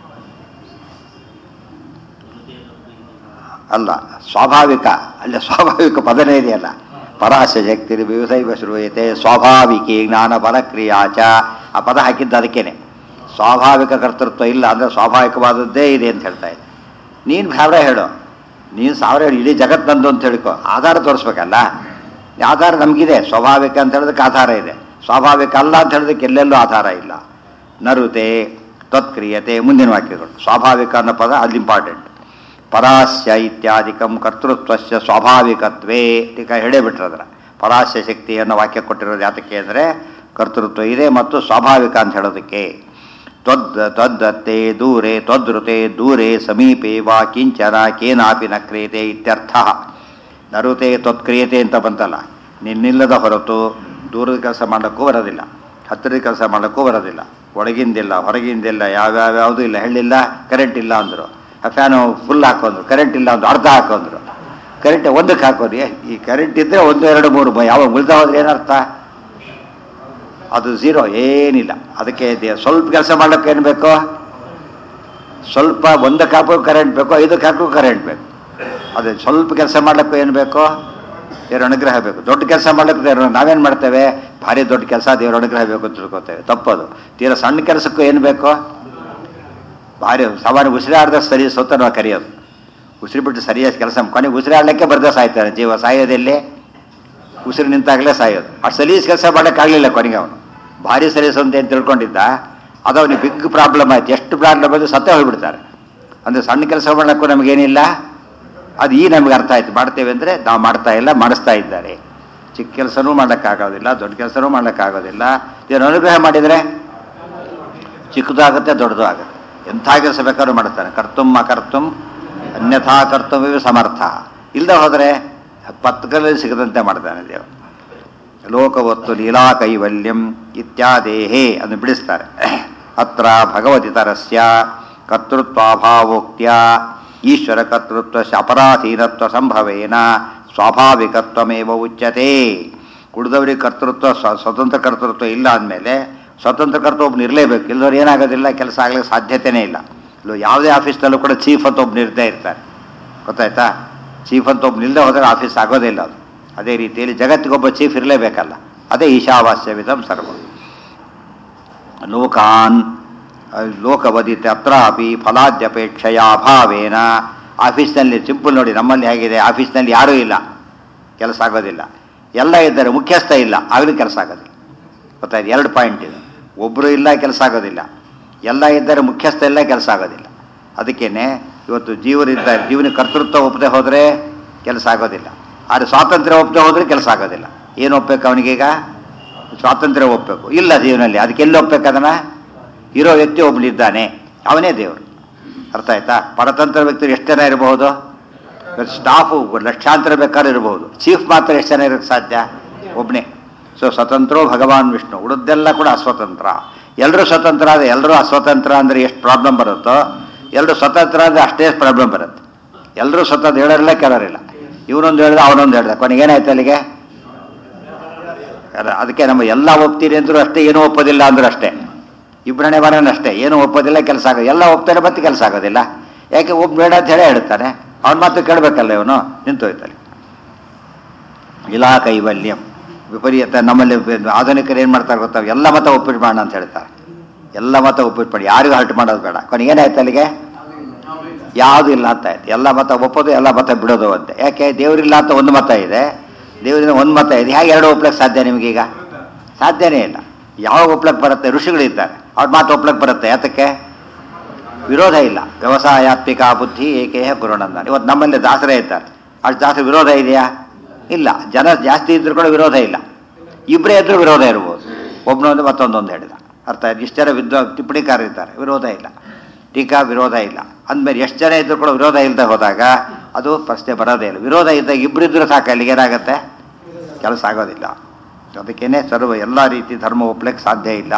ಅಲ್ಲ ಸ್ವಾಭಾವಿಕ ಅಲ್ಲಿ ಸ್ವಾಭಾವಿಕ ಪದನೇ ಇದೆಯಲ್ಲ ಪರಾಶ ಶಕ್ತಿ ವ್ಯವಸಾಯ ಶುರುಯತೆ ಸ್ವಾಭಾವಿಕಿ ಜ್ಞಾನ ಫಲಕ್ರಿಯಾಚ ಆ ಪದ ಹಾಕಿದ್ದು ಅದಕ್ಕೇನೆ ಸ್ವಾಭಾವಿಕ ಕರ್ತೃತ್ವ ಇಲ್ಲ ಅಂದರೆ ಸ್ವಾಭಾವಿಕವಾದದ್ದೇ ಇದೆ ಅಂತ ಹೇಳ್ತಾ ಇದೆ ನೀನು ಸಾವಿರ ಹೇಳು ನೀನು ಸಾವಿರ ಹೇಳಿ ಇಡೀ ಜಗತ್ ನಂದು ಅಂತ ಹೇಳಿಕೊ ಆಧಾರ ತೋರಿಸ್ಬೇಕಲ್ಲ ಆಧಾರ ನಮಗಿದೆ ಸ್ವಾಭಾವಿಕ ಅಂತ ಹೇಳೋದಕ್ಕೆ ಆಧಾರ ಇದೆ ಸ್ವಾಭಾವಿಕ ಅಲ್ಲ ಅಂತ ಹೇಳೋದಕ್ಕೆ ಎಲ್ಲೆಲ್ಲೂ ಆಧಾರ ಇಲ್ಲ ನರುತೆ ತ್ವತ್ಕ್ರಿಯತೆ ಮುಂದಿನ ವಾಕ್ಯಗಳು ಸ್ವಾಭಾವಿಕ ಅನ್ನೋ ಪದ ಅಲ್ಲಿ ಇಂಪಾರ್ಟೆಂಟ್ ಪರಾಸ್ಯ ಇತ್ಯಾದಿಕಂ ಕರ್ತೃತ್ವಸ್ಯ ಸ್ವಾಭಾವಿಕತ್ವೇ ಈಗ ಹೇಳೇ ಬಿಟ್ರದ್ರ ಪರಾಸ್ಯ ಶಕ್ತಿ ಅನ್ನೋ ವಾಕ್ಯ ಕೊಟ್ಟಿರೋದು ಯಾತಕ್ಕೆ ಅಂದರೆ ಕರ್ತೃತ್ವ ಇದೆ ಮತ್ತು ಸ್ವಾಭಾವಿಕ ಅಂತ ಹೇಳೋದಕ್ಕೆ ತ್ವದ್ ತ್ವದ್ದತ್ತೆ ದೂರೆ ತ್ವದೃತೆ ದೂರೆ ಸಮೀಪೆ ವಾ ಕಿಂಚನ ಕೇನಾಪಿ ನ ಕ್ರಿಯತೆ ಇತ್ಯರ್ಥ ನರುತೆ ತ್ವತ್ಕ್ರಿಯತೆ ಅಂತ ಬಂತಲ್ಲ ನಿನ್ನಿಲ್ಲದ ಹೊರತು ದೂರದ ಕೆಲಸ ಮಾಡೋಕ್ಕೂ ಬರೋದಿಲ್ಲ ಹತ್ತಿರದ ಕೆಲಸ ಮಾಡೋಕ್ಕೂ ಬರೋದಿಲ್ಲ ಒಳಗಿಂದಿಲ್ಲ ಹೊರಗಿಂದಿಲ್ಲ ಯಾವ್ಯಾವ್ಯಾವುದೂ ಇಲ್ಲ ಹೇಳಿಲ್ಲ ಕರೆಂಟ್ ಇಲ್ಲ ಅಂದರು ಆ ಫ್ಯಾನು ಫುಲ್ ಹಾಕೊಂಡ್ರು ಕರೆಂಟ್ ಇಲ್ಲ ಅಂದ್ರು ಅರ್ಧ ಹಾಕೊಂಡ್ರು ಕರೆಂಟ್ ಒಂದಕ್ಕೆ ಹಾಕೋದು ಏ, ಈ ಕರೆಂಟ್ ಇದ್ದರೆ ಒಂದು ಎರಡು ಮೂರು ಬ- ಯಾವ ಉಳಿದ ಹೋದ್ರೆ ಏನರ್ಥ ಅದು ಝೀರೋ ಏನಿಲ್ಲ ಅದಕ್ಕೆ ದೇ- ಸ್ವಲ್ಪ ಕೆಲಸ ಮಾಡ್ಲಿಕ್ಕೆ ಏನು ಬೇಕು ಸ್ವಲ್ಪ ಒಂದಕ್ಕೆ ಹಾಕೋ ಕರೆಂಟ್ ಬೇಕು ಐದಕ್ಕೆ ಹಾಕೋ ಕರೆಂಟ್ ಬೇಕು ಅದೇ ಸ್ವಲ್ಪ ಕೆಲಸ ಮಾಡ್ಲಿಕ್ಕೂ ಏನು ಬೇಕು ದೇವರ ಅನುಗ್ರಹ ಬೇಕು ದೊಡ್ಡ ಕೆಲಸ ಮಾಡ್ಲಿಕ್ಕೆ ದೇವ್ರ ನಾವೇನು ಮಾಡ್ತೇವೆ ಭಾರಿ ದೊಡ್ಡ ಕೆಲಸ ದೇವರ ಅನುಗ್ರಹ ಬೇಕು ಅಂತ ತಿಳ್ಕೊತೇವೆ ತಪ್ಪದು ತೀರಾ ಸಣ್ಣ ಕೆಲಸಕ್ಕೂ ಏನು ಬೇಕು ಭಾರಿ ಸಾಮಾನ್ಯ ಉಸಿರಾಡ್ದ ಸರಿ ಸೊತ್ತ ನಾವು ಕರೆಯೋದು ಉಸಿರು ಬಿಟ್ಟು ಸರಿಯಾದ ಕೆಲಸ ಕೊನೆಗೆ ಉಸಿರಾಡಲಿಕ್ಕೆ ಬರ್ದೇ ಸಾಯ್ತಾನೆ ಜೀವ ಸಾಯೋದೆಲ್ಲಿ ಉಸಿರು ನಿಂತಾಗಲೇ ಸಾಯೋದು ಅಷ್ಟು ಸಲೀಸ್ ಕೆಲಸ ಮಾಡೋಕ್ಕಾಗಲಿಲ್ಲ ಕೊನೆಗೆ ಅವನು ಭಾರಿ ಸಲೀಸ್ ಅಂತ ಏನು ತಿಳ್ಕೊಂಡಿದ್ದ ಅದು ಅವನಿಗೆ ಬಿಗ್ ಪ್ರಾಬ್ಲಮ್ ಆಯ್ತು ಎಷ್ಟು ಪ್ರಾಬ್ಲಮ್ ಆಯ್ತು ಸತ್ತೇ ಹೋಗ್ಬಿಡ್ತಾರೆ ಅಂದರೆ ಸಣ್ಣ ಕೆಲಸ ಮಾಡೋಕ್ಕೂ ನಮಗೇನಿಲ್ಲ ಅದು ಈ ನಮಗೆ ಅರ್ಥ ಆಯ್ತು ಮಾಡ್ತೇವೆ ಅಂದರೆ ನಾವು ಮಾಡ್ತಾ ಇಲ್ಲ ಮಾಡಿಸ್ತಾ ಇದ್ದಾರೆ ಚಿಕ್ಕ ಕೆಲಸನೂ ಮಾಡೋಕ್ಕಾಗೋದಿಲ್ಲ ದೊಡ್ಡ ಕೆಲಸನೂ ಮಾಡೋಕ್ಕಾಗೋದಿಲ್ಲ ಏನು ಅನುಗ್ರಹ ಮಾಡಿದರೆ ಚಿಕ್ಕದು ಆಗುತ್ತೆ ದೊಡ್ಡದು ಆಗುತ್ತೆ ಎಂಥ ಕೆಲಸ ಬೇಕಾದ್ರೂ ಮಾಡ್ತಾನೆ ಕರ್ತುಂ ಅಕರ್ತುಂ ಅನ್ಯಥಾ ಕರ್ತವ್ಯವೇ ಸಮರ್ಥ ಇಲ್ಲದೆ ಹೋದರೆ ಪತ್ಕಲ್ಲಿ ಸಿಗದಂತೆ ಮಾಡ್ತಾನೆ ದೇವರು ಲೋಕವತ್ತು ಲೀಲಾ ಕೈವಲ್ಯಂ ಇತ್ಯಾದೇಹೇ ಅದನ್ನು ಬಿಡಿಸ್ತಾರೆ ಅತ್ರ ಭಗವತಿತರಸ್ಯ ಕರ್ತೃತ್ವಾಭಾವೋಕ್ತ್ಯ ಈಶ್ವರ ಕರ್ತೃತ್ವ ಅಪರಾಧೀನತ್ವ ಸಂಭವೇನ ಸ್ವಾಭಾವಿಕತ್ವಮೇವ ಉಚ್ಯತೆ ಕುಡಿದವರಿಗೆ ಕರ್ತೃತ್ವ ಸ್ವ- ಸ್ವತಂತ್ರ ಕರ್ತೃತ್ವ ಇಲ್ಲ ಅಂದಮೇಲೆ ಸ್ವತಂತ್ರ ಕರ್ತೃ ಒಬ್ಬನು ಇರಲೇಬೇಕು ಇಲ್ಲದವ್ರು ಏನಾಗೋದಿಲ್ಲ ಕೆಲಸ ಆಗಲಿಕ್ಕೆ ಸಾಧ್ಯತೆಯೇ ಇಲ್ಲ ಇಲ್ಲ ಯಾವುದೇ ಆಫೀಸ್ನಲ್ಲೂ ಕೂಡ ಚೀಫ್ ಅಂತ ಒಬ್ಬನು ಇರ್ದೇ ಇರ್ತಾರೆ ಗೊತ್ತಾಯ್ತಾ ಚೀಫ್ ಅಂತ ಒಬ್ಬನು ಇಲ್ಲದೆ ಹೋದರೆ ಆಫೀಸ್ ಆಗೋದಿಲ್ಲ ಅದು ಅದೇ ರೀತಿಯಲ್ಲಿ ಜಗತ್ತಿಗೊಬ್ಬ ಚೀಫ್ ಇರಲೇಬೇಕಲ್ಲ ಅದೇ ಈಶಾವಾಸ್ಯವಿದಂ ಸರ್ವ ಲೋಕಾನ್ ಲೋಕವದಿತ ಅತ್ರಾಪಿ ಫಲಾದ್ಯಪೇಕ್ಷೆಯ ಅಭಾವೇನ ಆಫೀಸ್ನಲ್ಲಿ ಸಿಂಪಲ್ ನೋಡಿ ನಮ್ಮಲ್ಲಿ ಹೇಗಿದೆ ಆಫೀಸ್ನಲ್ಲಿ ಯಾರೂ ಇಲ್ಲ ಕೆಲಸ ಆಗೋದಿಲ್ಲ ಎಲ್ಲ ಇದ್ದಾರೆ ಮುಖ್ಯಸ್ಥ ಇಲ್ಲ ಆಗಲೂ ಕೆಲಸ ಆಗೋದಿಲ್ಲ ಗೊತ್ತಾಯ್ತು ಎರಡು ಪಾಯಿಂಟ್ ಇದೆ ಒಬ್ಬರು ಇಲ್ಲ ಕೆಲಸ ಆಗೋದಿಲ್ಲ ಎಲ್ಲ ಇದ್ದರೆ ಮುಖ್ಯಸ್ಥ ಎಲ್ಲ ಕೆಲಸ ಆಗೋದಿಲ್ಲ ಅದಕ್ಕೇನೆ ಇವತ್ತು ಜೀವರಿದ್ದಾರೆ ಜೀವನ ಕರ್ತೃತ್ವ ಒಪ್ಪದೆ ಹೋದರೆ ಕೆಲಸ ಆಗೋದಿಲ್ಲ ಆದರೆ ಸ್ವಾತಂತ್ರ್ಯ ಒಪ್ಪದೆ ಹೋದರೆ ಕೆಲಸ ಆಗೋದಿಲ್ಲ ಏನು ಒಪ್ಪಬೇಕು ಅವನಿಗೀಗ ಸ್ವಾತಂತ್ರ್ಯ ಒಪ್ಪಬೇಕು ಇಲ್ಲ ಜೀವನದಲ್ಲಿ ಅದಕ್ಕೆ ಎಲ್ಲಿ ಒಪ್ಪಬೇಕು ಅದನ್ನು ಇರೋ ವ್ಯಕ್ತಿ ಒಬ್ಬನಿದ್ದಾನೆ ಅವನೇ ದೇವರು ಅರ್ಥ ಆಯ್ತಾ ಪರತಂತ್ರ ವ್ಯಕ್ತಿ ಎಷ್ಟು ಜನ ಇರಬಹುದು ಸ್ಟಾಫು ಲಕ್ಷಾಂತರ ಬೇಕಾದ್ರೆ ಇರಬಹುದು ಚೀಫ್ ಮಾತ್ರ ಎಷ್ಟು ಜನ ಇರೋಕ್ಕೆ ಸಾಧ್ಯ ಒಬ್ಬನೇ ಸೊ ಸ್ವತಂತ್ರೋ ಭಗವಾನ್ ವಿಷ್ಣು ಉಳಿದೆಲ್ಲ ಕೂಡ ಅಸ್ವತಂತ್ರ ಎಲ್ಲರೂ ಸ್ವತಂತ್ರ ಆದರೆ ಎಲ್ಲರೂ ಅಸ್ವತಂತ್ರ ಅಂದರೆ ಎಷ್ಟು ಪ್ರಾಬ್ಲಮ್ ಬರುತ್ತೋ ಎಲ್ಲರೂ ಸ್ವತಂತ್ರ ಅಂದರೆ ಅಷ್ಟೇ ಪ್ರಾಬ್ಲಮ್ ಬರುತ್ತೆ ಎಲ್ಲರೂ ಸ್ವತಂತ್ರ ಹೇಳೋರಿಲ್ಲ ಕೆಲವರಿಲ್ಲ ಇವನೊಂದು ಹೇಳ್ದ ಅವನೊಂದು ಹೇಳ್ದ ಕೊನೆಗೆ ಏನಾಯ್ತು ಅಲ್ಲಿಗೆ ಅಲ್ಲ, ಅದಕ್ಕೆ ನಮ್ಮ ಎಲ್ಲ ಒಪ್ತೀರಿ ಅಂದ್ರೂ ಅಷ್ಟೇ ಏನೂ ಒಪ್ಪೋದಿಲ್ಲ ಅಂದ್ರೂ ಅಷ್ಟೇ ಇಬ್ಬರನೇ ಬರೋಣ ಅಷ್ಟೇ ಏನೂ ಒಪ್ಪೋದಿಲ್ಲ ಕೆಲಸ ಆಗೋದು ಎಲ್ಲ ಒಪ್ತಾರೆ ಮತ್ತೆ ಕೆಲಸ ಆಗೋದಿಲ್ಲ ಯಾಕೆ ಒಬ್ಬ ಬೇಡ ಅಂತ ಹೇಳೇ ಹೇಳ್ತಾನೆ ಅವನ ಮಾತು ಕೇಳಬೇಕಲ್ಲ ಇವನು ನಿಂತೋಯ್ತಲ್ಲಿ ಇಲಾ ಕೈವಲ್ಯಂ ವಿಪರೀತ ನಮ್ಮಲ್ಲಿ ಆಧುನಿಕರು ಏನು ಮಾಡ್ತಾರೆ ಗೊತ್ತಾ ಎಲ್ಲ ಮತ ಒಪ್ಪಿಟ್ಟು ಮಾಡೋಣ ಅಂತ ಹೇಳ್ತಾರೆ ಎಲ್ಲ ಮತ ಒಪ್ಪಿಟ್ಟು ಮಾಡಿ ಯಾರಿಗೂ ಹರ್ಟ್ ಮಾಡೋದು ಬೇಡ ಕೊನೆಗೆ ಏನಾಯ್ತು ಅಲ್ಲಿಗೆ ಯಾವುದು ಇಲ್ಲ ಅಂತ ಆಯ್ತು ಎಲ್ಲ ಮತ ಒಪ್ಪೋದು ಎಲ್ಲ ಮತ ಬಿಡೋದು ಅಂತೆ ಯಾಕೆ ದೇವರಿಲ್ಲ ಅಂತ ಒಂದು ಮತ ಇದೆ ದೇವರಿಂದ ಒಂದು ಮತ ಇದೆ ಹೇಗೆ ಎರಡು ಒಪ್ಲಕ್ಕೆ ಸಾಧ್ಯ ನಿಮಗೀಗ ಸಾಧ್ಯನೇ ಇಲ್ಲ ಯಾವಾಗ ಒಪ್ಲಕ್ಕೆ ಬರುತ್ತೆ ಋಷಿಗಳಿದ್ದಾರೆ ಅವ್ರ ಮಾತು ಒಪ್ಲಕ್ಕೆ ಬರುತ್ತೆ ಯಾತಕ್ಕೆ ವಿರೋಧ ಇಲ್ಲ ವ್ಯವಸಾಯಾತ್ಮಿಕ ಬುದ್ಧಿ ಏಕೇಹ ಗುರುನಂದನ್ ಇವತ್ತು ನಮ್ಮಲ್ಲಿ ದಾಸರೇ ಇದ್ದಾರೆ ಅಷ್ಟು ದಾಸರ ವಿರೋಧ ಇದೆಯಾ ಇಲ್ಲ ಜನ ಜಾಸ್ತಿ ಇದ್ರೂ ಕೂಡ ವಿರೋಧ ಇಲ್ಲ ಇಬ್ಬರೇ ಇದ್ರೂ ವಿರೋಧ ಇರ್ಬೋದು ಒಬ್ಬನೊಂದು ಮತ್ತೊಂದೊಂದು ಹೇಳಿದ ಅರ್ಥ ಆಯ್ತು ಇಷ್ಟು ಜನ ವಿದ್ವ ಟಿಪ್ಪಣಿಕಾರ ಇರ್ತಾರೆ ವಿರೋಧ ಇಲ್ಲ ಟೀಕಾ ವಿರೋಧ ಇಲ್ಲ ಅಂದಮೇಲೆ ಎಷ್ಟು ಜನ ಇದ್ರೂ ಕೂಡ ವಿರೋಧ ಇಲ್ಲದೆ ಹೋದಾಗ ಅದು ಪ್ರಶ್ನೆ ಬರೋದೇ ಇಲ್ಲ ವಿರೋಧ ಇದ್ದಾಗ ಇಬ್ಬರಿದ್ರೂ ಸಾಕು ಅಲ್ಲಿಗೆ ಏನಾಗುತ್ತೆ ಕೆಲಸ ಆಗೋದಿಲ್ಲ ಅದಕ್ಕೇನೆ ಸರ್ವ ಎಲ್ಲ ರೀತಿ ಧರ್ಮ ಒಪ್ಲಿಕ್ಕೆ ಸಾಧ್ಯ ಇಲ್ಲ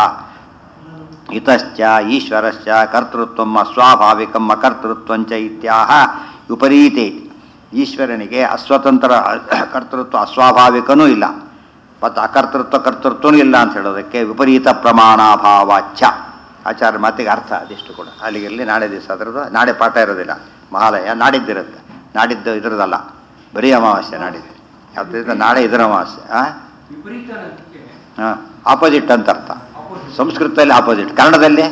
ಇತಶ್ಚ ಈಶ್ವರಶ್ಚ ಕರ್ತೃತ್ವ ಅಸ್ವಾಭಾವಿಕಂ ಅಕರ್ತೃತ್ವಂಚ ಇತ್ಯಾಹ ವಿಪರೀತೆ ಈಶ್ವರನಿಗೆ ಅಸ್ವತಂತ್ರ ಕರ್ತೃತ್ವ ಅಸ್ವಾಭಾವಿಕನೂ ಇಲ್ಲ ಮತ್ತು ಅಕರ್ತೃತ್ವ ಕರ್ತೃತ್ವನೂ ಇಲ್ಲ ಅಂತ ಹೇಳೋದಕ್ಕೆ ವಿಪರೀತ ಪ್ರಮಾಣಾಭಾವಾಚ್ಛ ಆಚಾರ್ಯ ಮಾತಿಗೆ ಅರ್ಥ ಅದಿಷ್ಟು ಕೂಡ ಅಲ್ಲಿಗೆ ಇಲ್ಲಿ ನಾಳೆ ದಿವಸ ಅದರದ್ದು ನಾಳೆ ಪಾಠ ಇರೋದಿಲ್ಲ ಮಹಾಲಯ ನಾಡಿದ್ದಿರುತ್ತೆ ನಾಡಿದ್ದು ಇದ್ರದಲ್ಲ ಬರೀ ಅಮಾವಾಸ್ಯೆ ನಾಡಿದ್ದು ಆದ್ದರಿಂದ ನಾಳೆ ಇದರ ಅಮಾವಾಸ್ಯೆ ಹಾಂ ವಿಪರೀತ ಅನ್ನೋದಕ್ಕೆ ಹಾಂ ಆಪೋಸಿಟ್ ಅಂತ ಅರ್ಥ opposite. ಸಂಸ್ಕೃತದಲ್ಲಿ ಆಪೋಸಿಟ್ ಕನ್ನಡದಲ್ಲಿ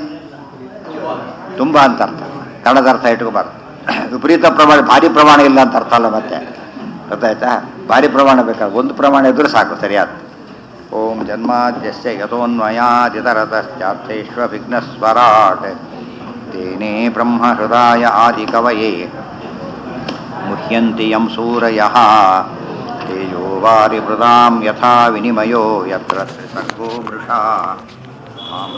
ತುಂಬ ಅಂತ ಅರ್ಥ ಕನ್ನಡದ ಅರ್ಥ ಇಟ್ಕೋಬಾರ್ದು ವಿಪರೀತ ಪ್ರಮಾಣ ಭಾರಿ ಪ್ರಮಾಣ ಇಲ್ಲ ಅಂತ ಅರ್ಥ ಅಲ್ಲ ಮತ್ತೆ ಗೊತ್ತಾಯ್ತಾ ಭಾರಿ ಪ್ರಮಾಣ ಬೇಕಾದ್ರೆ ಒಂದು ಪ್ರಮಾಣ ಇದ್ರೂ ಸಾಕು ಸರಿಯಾದ ಓಂ ಜನ್ಮಾದ್ಯಸ್ಯ ಯಥೋನ್ಮಯಾದಿತರತಶ್ಚಾರ್ಥೇಶ್ವ ವಿಘ್ನಸ್ವರಾಟ್ ತೇನೇ ಬ್ರಹ್ಮ ಹೃದಯ ಆದಿ ಕವಯೇ ಮುಹ್ಯಂತಿ ಯಂ ಸೂರಯಃ ತೇಜೋ ವಾರಿ ಮೃದಾಂ ಯಥಾ ವಿನಿಮಯೋ ಯತ್ರ ತ್ರಿಸರ್ಗೋ ಮೃಷಾ